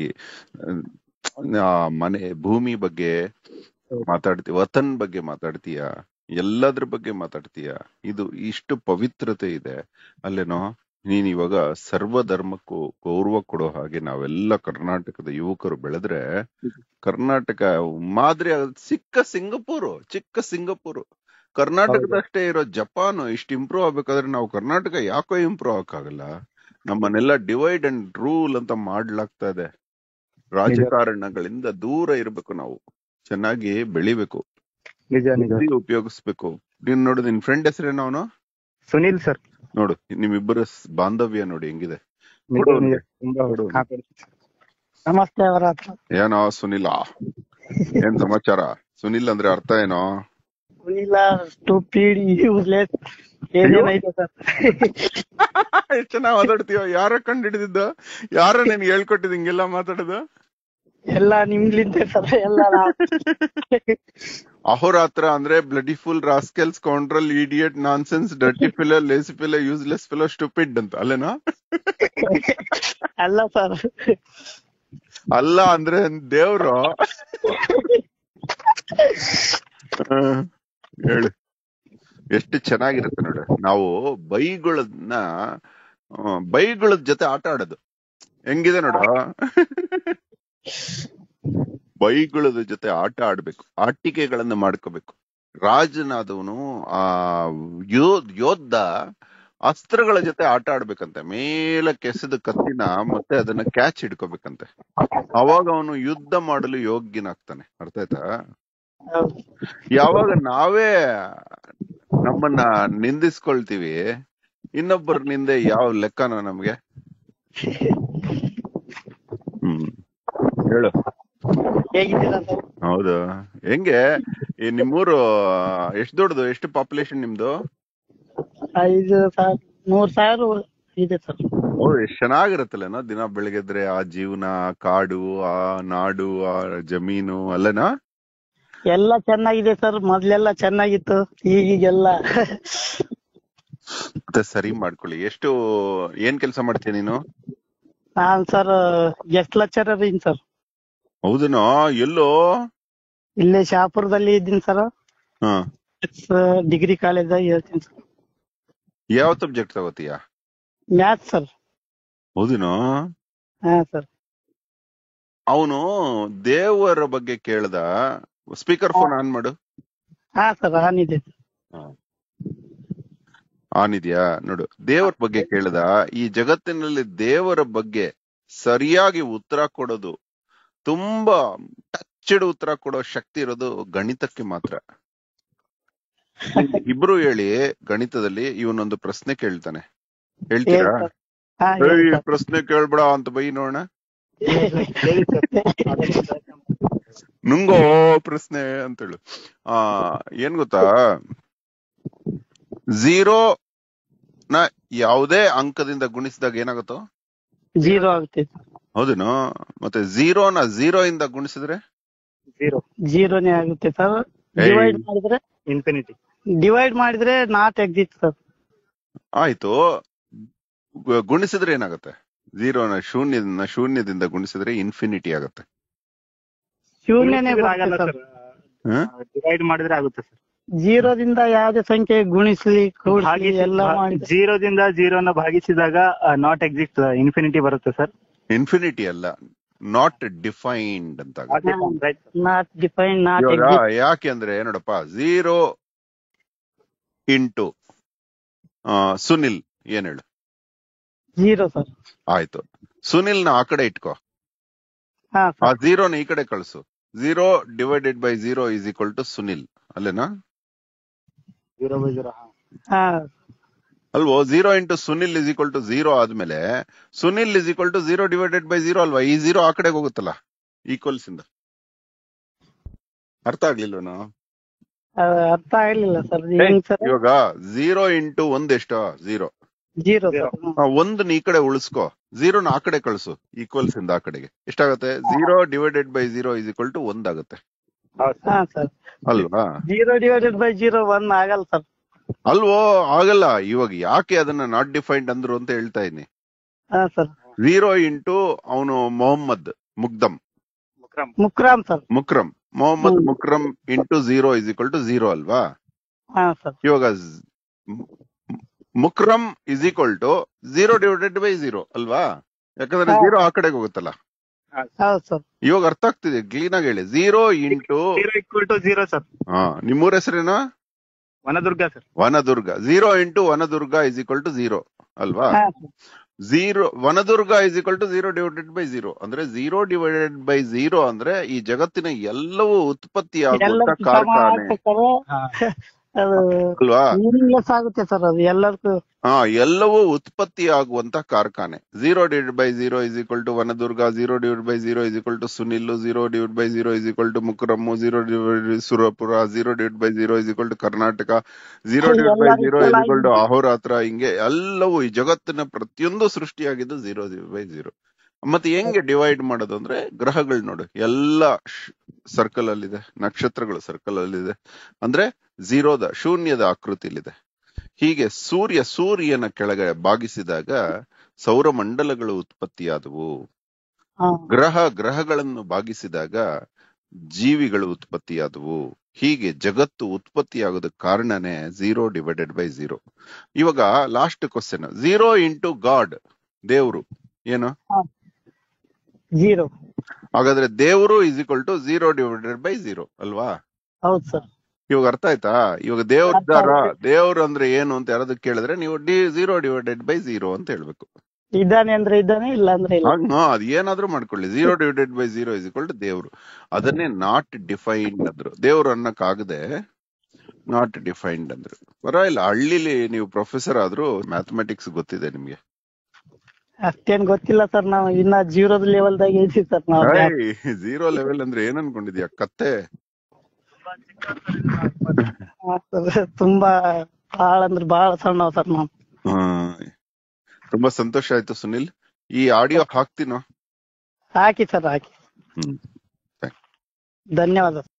ಆ, ಮನೆ ಭೂಮಿ ಬಗ್ಗೆ ಮಾತಾಡ್ತೀಯ ವತನ್ ಬಗ್ಗೆ ಮಾತಾಡ್ತೀಯ ಎಲ್ಲದ್ರ ಬಗ್ಗೆ ಮಾತಾಡ್ತೀಯ ಇದು ಇಷ್ಟು ಪವಿತ್ರತೆ ಇದೆ ಅಲ್ಲೇನೋ ನೀನ್ ಇವಾಗ ಸರ್ವ ಧರ್ಮಕ್ಕೂ ಗೌರವ ಕೊಡೋ ಹಾಗೆ ನಾವೆಲ್ಲ ಕರ್ನಾಟಕದ ಯುವಕರು ಬೆಳೆದ್ರೆ ಕರ್ನಾಟಕ ಮಾದರಿ ಆಗೋದು ಚಿಕ್ಕ ಸಿಂಗಪೂರು ಚಿಕ್ಕ ಸಿಂಗಪೂರು ಕರ್ನಾಟಕದಷ್ಟೇ ಇರೋ ಜಪಾನ್ ಇಷ್ಟು ಇಂಪ್ರೂವ್ ಆಗ್ಬೇಕಾದ್ರೆ ನಾವು ಕರ್ನಾಟಕ ಯಾಕೋ ಇಂಪ್ರೂವ್ ಆಗಕ್ಕಾಗಲ್ಲ ನಮ್ಮನ್ನೆಲ್ಲ ಡಿವೈಡ್ ಅಂಡ್ ರೂಲ್ ಅಂತ ಮಾಡ್ಲಾಗ್ತಾ ಇದೆ ರಾಜಕಾರಣಗಳಿಂದ ದೂರ ಇರ್ಬೇಕು ನಾವು ಚೆನ್ನಾಗಿ ಬೆಳಿಬೇಕು ನಿಜ ನಿಜ ಬುದ್ಧಿ ಉಪಯೋಗಿಸ್ಬೇಕು ನೀನ್ ನೋಡು ನಿನ್ ಫ್ರೆಂಡ್ ಹೆಸರೇನು ಅವನು ಸುನಿಲ್ ಸರ್ ನೋಡು ನಿಮ್ಮಿಬ್ಬರ ಸ್- ಬಾಂಧವ್ಯ ನೋಡಿ ಹೆಂಗಿದೆ ನಿಜ ಕೊಡು ನಿಜ ಅವ್ನಿಗೆ. ತುಂಬಾ ಕೊಡು ಹಾ, ಕೊಡಿ. ನಮಸ್ತೆ ಅವರ ಏನೋ ಸುನಿಲ ಏನ್ ಸಮಾಚಾರ ಸುನಿಲ್ ಅಂದ್ರೆ ಅರ್ಥ ಏನೋ ಸುನಿಲ ಸ್ಟೂಪಿಡ್ ಯೂಸ್ಲೆಸ್ ಏನೇನೈತೆ ಸರ್ ಎಷ್ಟ್ ಚೆನ್ನಾಗ್ ಮಾತಾಡ್ತೀವ ಯಾರ ಕಂಡು ಹಿಡಿದಿದ್ದ ಯಾರ ನಿನ್ಗೆ ಹೇಳ್ಕೊಟ್ಟಿದ್ ಹಿಂಗೆಲ್ಲ ಮಾತಾಡೋದು ಎಲ್ಲ ನಿಮ್ಲಿಂದ ಸರ್ ಎಲ್ಲ ನಾವ್- ಅಹೋರಾತ್ರ ಅಂದ್ರೆ ಬ್ಲಡಿ ಫುಲ್ ರಾಸ್ಕೆಲ್ಸ್ ಕೌಂಟ್ರಲ್ idiot nonsense dirty fellow lazy fellow useless fellow stupid ಅಂತ ಅಲ್ಲೇನಾ ಅಲ್ಲ ಸರ್ ಅಲ್ಲ ಅಂದ್ರೆ ದೇವ್ರು ಹ್ಮ್. ಹೇಳು ಎಷ್ಟು ಚೆನ್ನಾಗಿರುತ್ತೆ ನೋಡು ನಾವು ಬೈಗಳನ್ನ ಆ, ಬೈಗಳದ್ ಜೊತೆ ಆಟ ಆಡೋದು ಹೆಂಗಿದೆ ನೋಡು ಬೈಗಳದ ಜೊತೆ ಆಟ ಆಡ್ಬೇಕು ಆಟಿಕೆಗಳನ್ನ ಮಾಡ್ಕೋಬೇಕು ರಾಜನಾದವನು ಆ ಯೋಧ್ ಯೋದ್ಧ ಅಸ್ತ್ರಗಳ ಜೊತೆ ಆಟ ಆಡ್ಬೇಕಂತೆ ಮೇಲೆ ಕೆಸದ ಕತ್ತಿನ ಮತ್ತೆ ಅದನ್ನ ಕ್ಯಾಚ್ ಹಿಡ್ಕೋಬೇಕಂತೆ ಅವಾಗ ಅವನು ಯುದ್ಧ ಮಾಡಲು ಯೋಗ್ಯನಾಗ್ತಾನೆ ಅರ್ಥ ಆಯ್ತಾ ಹೌದು. ಯಾವಾಗ ನಾವೇ ನಮ್ಮನ್ನ ನಿಂದಿಸ್ಕೊಳ್ತೀವಿ ಇನ್ನೊಬ್ಬರ ನಿಂದೆ ಯಾವ ಲೆಕ್ಕನೋ ನಮ್ಗೆ ಹ್ಮ್ ಹೇಳು ಹೇಗಿದ್ದೀರಾ ಸರ್ ಹೌದು ಹೆಂಗೆ ಈ ನಿಮ್ಮೂರು ಎಷ್ಟು ದೊಡ್ಡದು ಎಷ್ಟು ಪಾಪ್ಯುಲೇಷನ್ ನಿಮ್ದು ಐದು ಸಾವಿರ ಮೂರ್ ಸಾವಿರ ಇದೆ ಸರ್ ಹೌದು ಎಷ್ಟು ಚೆನ್ನಾಗಿರುತ್ತಲ್ಲೇನೋ ದಿನ ಬೆಳಗ್ಗೆದ್ರೆ ಆ ಜೀವನ ಆ ಕಾಡು ಆ ನಾಡು ಆ ಜಮೀನು ಅಲ್ಲೇನಾ ಎಲ್ಲ ಚೆನ್ನಾಗಿದೆ ಸರ್ ಮೊದ್ಲೆಲ್ಲ ಚೆನ್ನಾಗಿತ್ತು ಈಗೀಗೆಲ್ಲ ಮತ್ತೆ ಸರಿ ಮಾಡ್ಕೊಳ್ಳಿ ಎಷ್ಟು ಏನ್ ಕೆಲಸ ಮಾಡ್ತೀಯ ನೀನು ನಾನ್ sir guest lecturer in sir ಹೌದನೋ ಎಲ್ಲೋ ಇಲ್ಲೇ ಶಾಪುರದಲ್ಲಿ ಇದ್ದೀನಿ ಸರ್ ಹ ಡಿಗ್ರಿ ಕಾಲೇಜಾಗ ಹೇಳ್ತೀನಿ ಸರ್ ಯಾವ ಸಬ್ಜೆಕ್ಟ್ ತಗೋತೀಯ ಮ್ಯಾಥ್ಸ್ ಸರ್ ಹೌದನೋ ಹಾ ಸರ್ ಅವನು ದೇವರ ಬಗ್ಗೆ ಕೇಳ್ದ ಸ್ಪೀಕರ್ ಫೋನ್ ಆನ್ ಮಾಡು ಹಾ ಸರ್ ಆನ್ ಇದೆ ಆನ್ ಇದೆಯಾ ನೋಡು ದೇವರ ಬಗ್ಗೆ ಕೇಳ್ದ ಈ ಜಗತ್ತಿನಲ್ಲಿ ದೇವರ ಬಗ್ಗೆ ಸರಿಯಾಗಿ ಉತ್ತರ ಕೊಡೋದು ತುಂಬಾ ಟಚ್ಡ್ ಉತ್ತರ ಕೊಡೋ ಶಕ್ತಿ ಇರೋದು ಗಣಿತಕ್ಕೆ ಮಾತ್ರ ಇಬ್ರು ಹೇಳಿ ಗಣಿತದಲ್ಲಿ ಇವನೊಂದು ಪ್ರಶ್ನೆ ಕೇಳ್ತಾನೆ ಹೇಳ್ತೀರಾ ಹೇಳಿ ಸರ್. ಹಾ ಏಯ್, ಹೇಳಿ ಈ ಸರ್. ಪ್ರಶ್ನೆ ಕೇಳ್ಬೇಡ ಅಂತ ಬೈ ನೋಡೋಣ ಹೇಳಿ ಸರ್. ನುಂಗೋ ಪ್ರಶ್ನೆ ಅಂತೇಳು ಆ ಏನ್ ಗೊತ್ತಾ ಝೀರೋ ನ ಯಾವುದೇ ಅಂಕದಿಂದ ಗುಣಿಸಿದಾಗ ಏನಾಗುತ್ತೋ ಜೀರೋ ಆಗುತ್ತೆ ಹೌದೇನೋ ಮತ್ತೆ ಝೀರೋನ ಝೀರೋ ಇಂದ ಗುಣಿಸಿದ್ರೆ ಜೀರೋ ಜೀರೋನೇ ಆಗುತ್ತೆ ಸರ್ ಏಯ್. ಡಿವೈಡ್ ಮಾಡಿದ್ರೆ ಇನ್ಫಿನಿಟಿ ಡಿವೈಡ್ ಮಾಡಿದ್ರೆ ನಾಟ್ ಎಕ್ಸಿಟ್ ಸರ್ ಆಯ್ತು ಗು- ಗುಣಿಸಿದ್ರೆ ಏನಾಗುತ್ತೆ ಝೀರೋನ ಶೂನ್ಯದಿಂದ ಶೂನ್ಯದಿಂದ ಗುಣಿಸಿದ್ರೆ ಇನ್ಫಿನಿಟಿ ಆಗುತ್ತೆ ಶೂನ್ಯನೇ ಆಗಲ್ಲ ಬರುತ್ತೆ ಸರ್ ಹ? ಡಿವೈಡ್ ಮಾಡಿದ್ರೆ ಆಗುತ್ತೆ ಸರ್ ಜೀರೋದಿಂದ ಯಾವುದೇ ಸಂಖ್ಯೆ ಗುಣಿಸ್ಲಿ ಕೂಡಿಸ್ಲಿ ಎಲ್ಲ ಮಾಡಿ ಜೀರೋದಿಂದ ಜೀರೋನ ಭಾಗಿಸಿದಾಗ ನಾಟ್ ಎಕ್ಸಿಸ್ಟ್ ಇನ್ಫಿನಿಟಿ ಬರುತ್ತೆ ಸರ್ ಇನ್ಫಿನಿಟಿ ಅಲ್ಲ ನಾಟ್ ಡಿಫೈನ್ಡ್ ಅಂತ ಆಗುತ್ತೆ. ನಾಟ್ ಡಿಫೈನ್ ನಾಟ್ ಇವಾಗ ಯಾಕೆ ಅಂದ್ರೆ ನೋಡಪ್ಪ ಝೀರೋ ಇಂಟು ಸುನಿಲ್ ಏನ್ ಹೇಳು ಜೀರೋ ಸರ್ ಆಯ್ತು ಸುನಿಲ್ ನ ಆ ಕಡೆ ಇಟ್ಕೋ ಹಾ ಆ ಸರ್ ಝೀರೋನ ಈ ಕಡೆ ಕಳಿಸು zero divided by zero is equal to Sunil ಅಲ್ಲೇನಾ ಜೀರೋ ಬೈ ಜೀರೋ ಹಾ ಅಲ್ವೋ zero into Sunil is equal to zero ಆದ್ಮೇಲೆ Sunil is equal to zero divided by zero ಅಲ್ವಾ ಈ ಝೀರೋ ಆ ಕಡೆಗೆ ಹೋಗುತ್ತಲ್ಲ ಈಕ್ವಲ್ಸ್ ಇಂದ ಅರ್ಥ ಆಗ್ಲಿಲ್ವನು ಅದು ಅರ್ಥ ಆಗ್ಲಿಲ್ಲ ಸರ್ ಹೆಂಗ್ ಸರ್ ಇವಾಗ ಝೀರೋ ಇಂಟು ಒಂದ್ ಎಷ್ಟು ಝೀರೋ ಜೀರೋ Zero. ಸರ್ ಒಂದನ್ನ ಈ ಕಡೆ ಉಳಿಸ್ಕೋ ಝೀರೋನ ಆ ಕಡೆ ಕಳಿಸು ಈಕ್ವಲ್ಸ್ ಇಂದ ಆ ಕಡೆಗೆ ಎಷ್ಟಾಗುತ್ತೆ zero divided by zero is equal to ಒಂದ್ ಆಗುತ್ತೆ ಹಾ ಸರ್ ಅಲ್ವಾ zero divided by zero one ಆಗಲ್ಲ ಸರ್ ಅಲ್ವೋ ಆಗಲ್ಲ ಇವಾಗ ಯಾಕೆ ಅದನ್ನ ನಾಟ್ ಡಿಫೈನ್ಡ್ ಅಂದ್ರು ಅಂತ ಹೇಳ್ತಾ ಇದೀನಿ ಹಾ ಸರ್ ಝೀರೋ ಇಂಟು ಅವನು ಮೊಹಮ್ಮದ್ ಮುಗ್ದಮ್ ಮುಕ್ರಮ್ ಮುಕ್ರಾಮ್ ಸರ್ ಮುಕ್ರಮ್ ಮೊಹಮ್ಮದ್ ಹ್ಮ್. Mukram into zero is equal to zero ಅಲ್ವಾ ಹಾ ಸರ್ ಇವಾಗ ಝ್- ಮ್- Mukram is equal to zero divided by zero ಅಲ್ವಾ ಯಾಕಂದ್ರೆ ಹಾ. ಝೀರೋ ಆ ಕಡೆಗೆ ಹೋಗುತ್ತಲ್ಲ ಹೌದು ಸರ್ ಇವಾಗ ಅರ್ಥ ಆಗ್ತಿದೆ ಕ್ಲೀನ್ ಆಗಿ ಹೇಳಿ zero into zero equal to zero sir ಹಾ ನಿಮ್ಮೂರ ಹೆಸರೇನಾ Vanadurga sir Vanadurga zero into Vanadurga is equal to zero ಅಲ್ವಾ ಹಾ zero Vanadurga is equal to zero divided by zero ಅಂದ್ರೆ ಝೀರೋ ಡಿವೈಡೆಡ್ ಬೈ ಝೀರೋ ಅಂದ್ರೆ ಈ ಜಗತ್ತಿನ ಎಲ್ಲವೂ ಉತ್ಪತ್ತಿ ಎಲ್ಲ ಆಗುವಂತ ಕಾರ್ಖಾನೆ ಅದು ಅಲ್ವಾ ಮೀನಿಂಗ್ಲೆಸ್ ಆಗುತ್ತೆ ಸರ್ ಅದು ಎಲ್ಲದಕ್ಕೂ ಹಾ ಎಲ್ಲವೂ ಉತ್ಪತ್ತಿ ಆಗುವಂತ ಕಾರ್ಖಾನೆ zero divide by zero is equal to Vanadurga zero divide by zero is equal to Sunil zero divide by zero is equal to Mukram zero divide Surapura zero divide by zero is equal to Karnataka zero divide by zero is equal to ಅಹೋರಾತ್ರ ಹಿಂಗೆ ಎಲ್ಲವೂ ಈ ಜಗತ್ತಿನ ಪ್ರತಿಯೊಂದು ಸೃಷ್ಟಿಯಾಗಿದ್ದು zero by zero ಮತ್ತೆ ಹೆಂಗೆ divide ಮಾಡೋದು ಅಂದ್ರೆ ಗ್ರಹಗಳು ನೋಡು ಎಲ್ಲ ಸರ್ಕಲ್ ಅಲ್ಲಿದೆ ನಕ್ಷತ್ರಗಳು ಸರ್ಕಲ್ ಅಲ್ಲಿದೆ ಅಂದ್ರೆ ಝೀರೋದ ಶೂನ್ಯದ ಆಕೃತಿಲಿದೆ ಹೀಗೆ ಸೂರ್ಯ ಸೂರ್ಯನ ಕೆಳಗೆ ಬಾಗಿಸಿದಾಗ ಸೌರಮಂಡಲಗಳು ಉತ್ಪತ್ತಿಯಾದವು ಹಾ ಗ್ರಹ ಗ್ರಹಗಳನ್ನು ಬಾಗಿಸಿದಾಗ ಜೀವಿಗಳು ಉತ್ಪತ್ತಿಯಾದವು ಹೀಗೆ ಜಗತ್ತು ಉತ್ಪತ್ತಿಯಾಗೋದಕ್ಕೆ ಕಾರಣನೇ ಝೀರೋ ಡಿವೈಡೆಡ್ ಬೈ ಝೀರೋ ಇವಾಗ last question zero into God ದೇವ್ರು ಏನು ಜೀರೋ ಹಾಗಾದ್ರೆ ದೇವರು is equal to zero divided by zero ಅಲ್ವಾ ಹೌದು ಸರ್ ಇವಾಗ ಅರ್ಥ ಆಯ್ತಾ ಇವಾಗ ದೇವ್ರ ಅರ್ಥ ಆಯ್ತು. ದೇವ್ರು ಅಂದ್ರೆ ಏನು ಅಂತ ಯಾರಾದ್ರು ಕೇಳಿದ್ರೆ ನೀವು ಡಿ ಝೀರೋ ಡಿವೈಡೆಡ್ ಬೈ ಝೀರೋ ಅಂತ ಹೇಳ್ಬೇಕು ಇದ್ದಾನೆ ಅಂದ್ರೆ ಇದ್ದಾನೆ ಇಲ್ಲ ಅಂದ್ರೆ ಇಲ್ಲ ಹಂಗ ಅದ್ ಏನಾದ್ರೂ ಮಾಡ್ಕೊಳ್ಳಿ zero divided by zero is equal to ದೇವ್ರು ಅದನ್ನೇ ನಾಟ್ ಡಿಫೈನ್ಡ್ ಅಂದ್ರು ದೇವ್ರು ಅನ್ನಕ್ಕಾಗದೆ ನಾಟ್ ಡಿಫೈನ್ಡ್ ಅಂದ್ರು ಪರವಾಗಿಲ್ಲ ಹಳ್ಳಿಲಿ ನೀವು ಪ್ರೊಫೆಸರ್ ಆದ್ರೂ ಮ್ಯಾಥಮೆಟಿಕ್ಸ್ ಗೊತ್ತಿದೆ ನಿಮ್ಗೆ ಅಷ್ಟೇನ್ ಗೊತ್ತಿಲ್ಲ ಸರ್ ನಾವು ಇನ್ನ ಜೀರೋದ ಲೆವೆಲ್ದಾಗ ಇದೀವಿ ಸರ್ ನಾವು ಝೀರೋ ಲೆವೆಲ್ ಅಂದ್ರೆ ಏನ್ ಅನ್ಕೊಂಡಿದ್ಯಾ ಕತ್ತೆ ಹಾ, sir. ತುಂಬಾ ಬಾಳ ಅಂದ್ರೆ ಬಾಳ ಸಣ್ಣ ಸರ್ ನಾವು ಹ್ಮ್. ತುಂಬಾ ಸಂತೋಷ ಆಯ್ತು ಸುನಿಲ್ ಈ ಆಡಿಯೋ ಹಾಕ್ತೀನೋ ಹಾಕಿ ಸರ್ ಹಾಕಿ ಹ್ಮ್ ಧನ್ಯವಾದ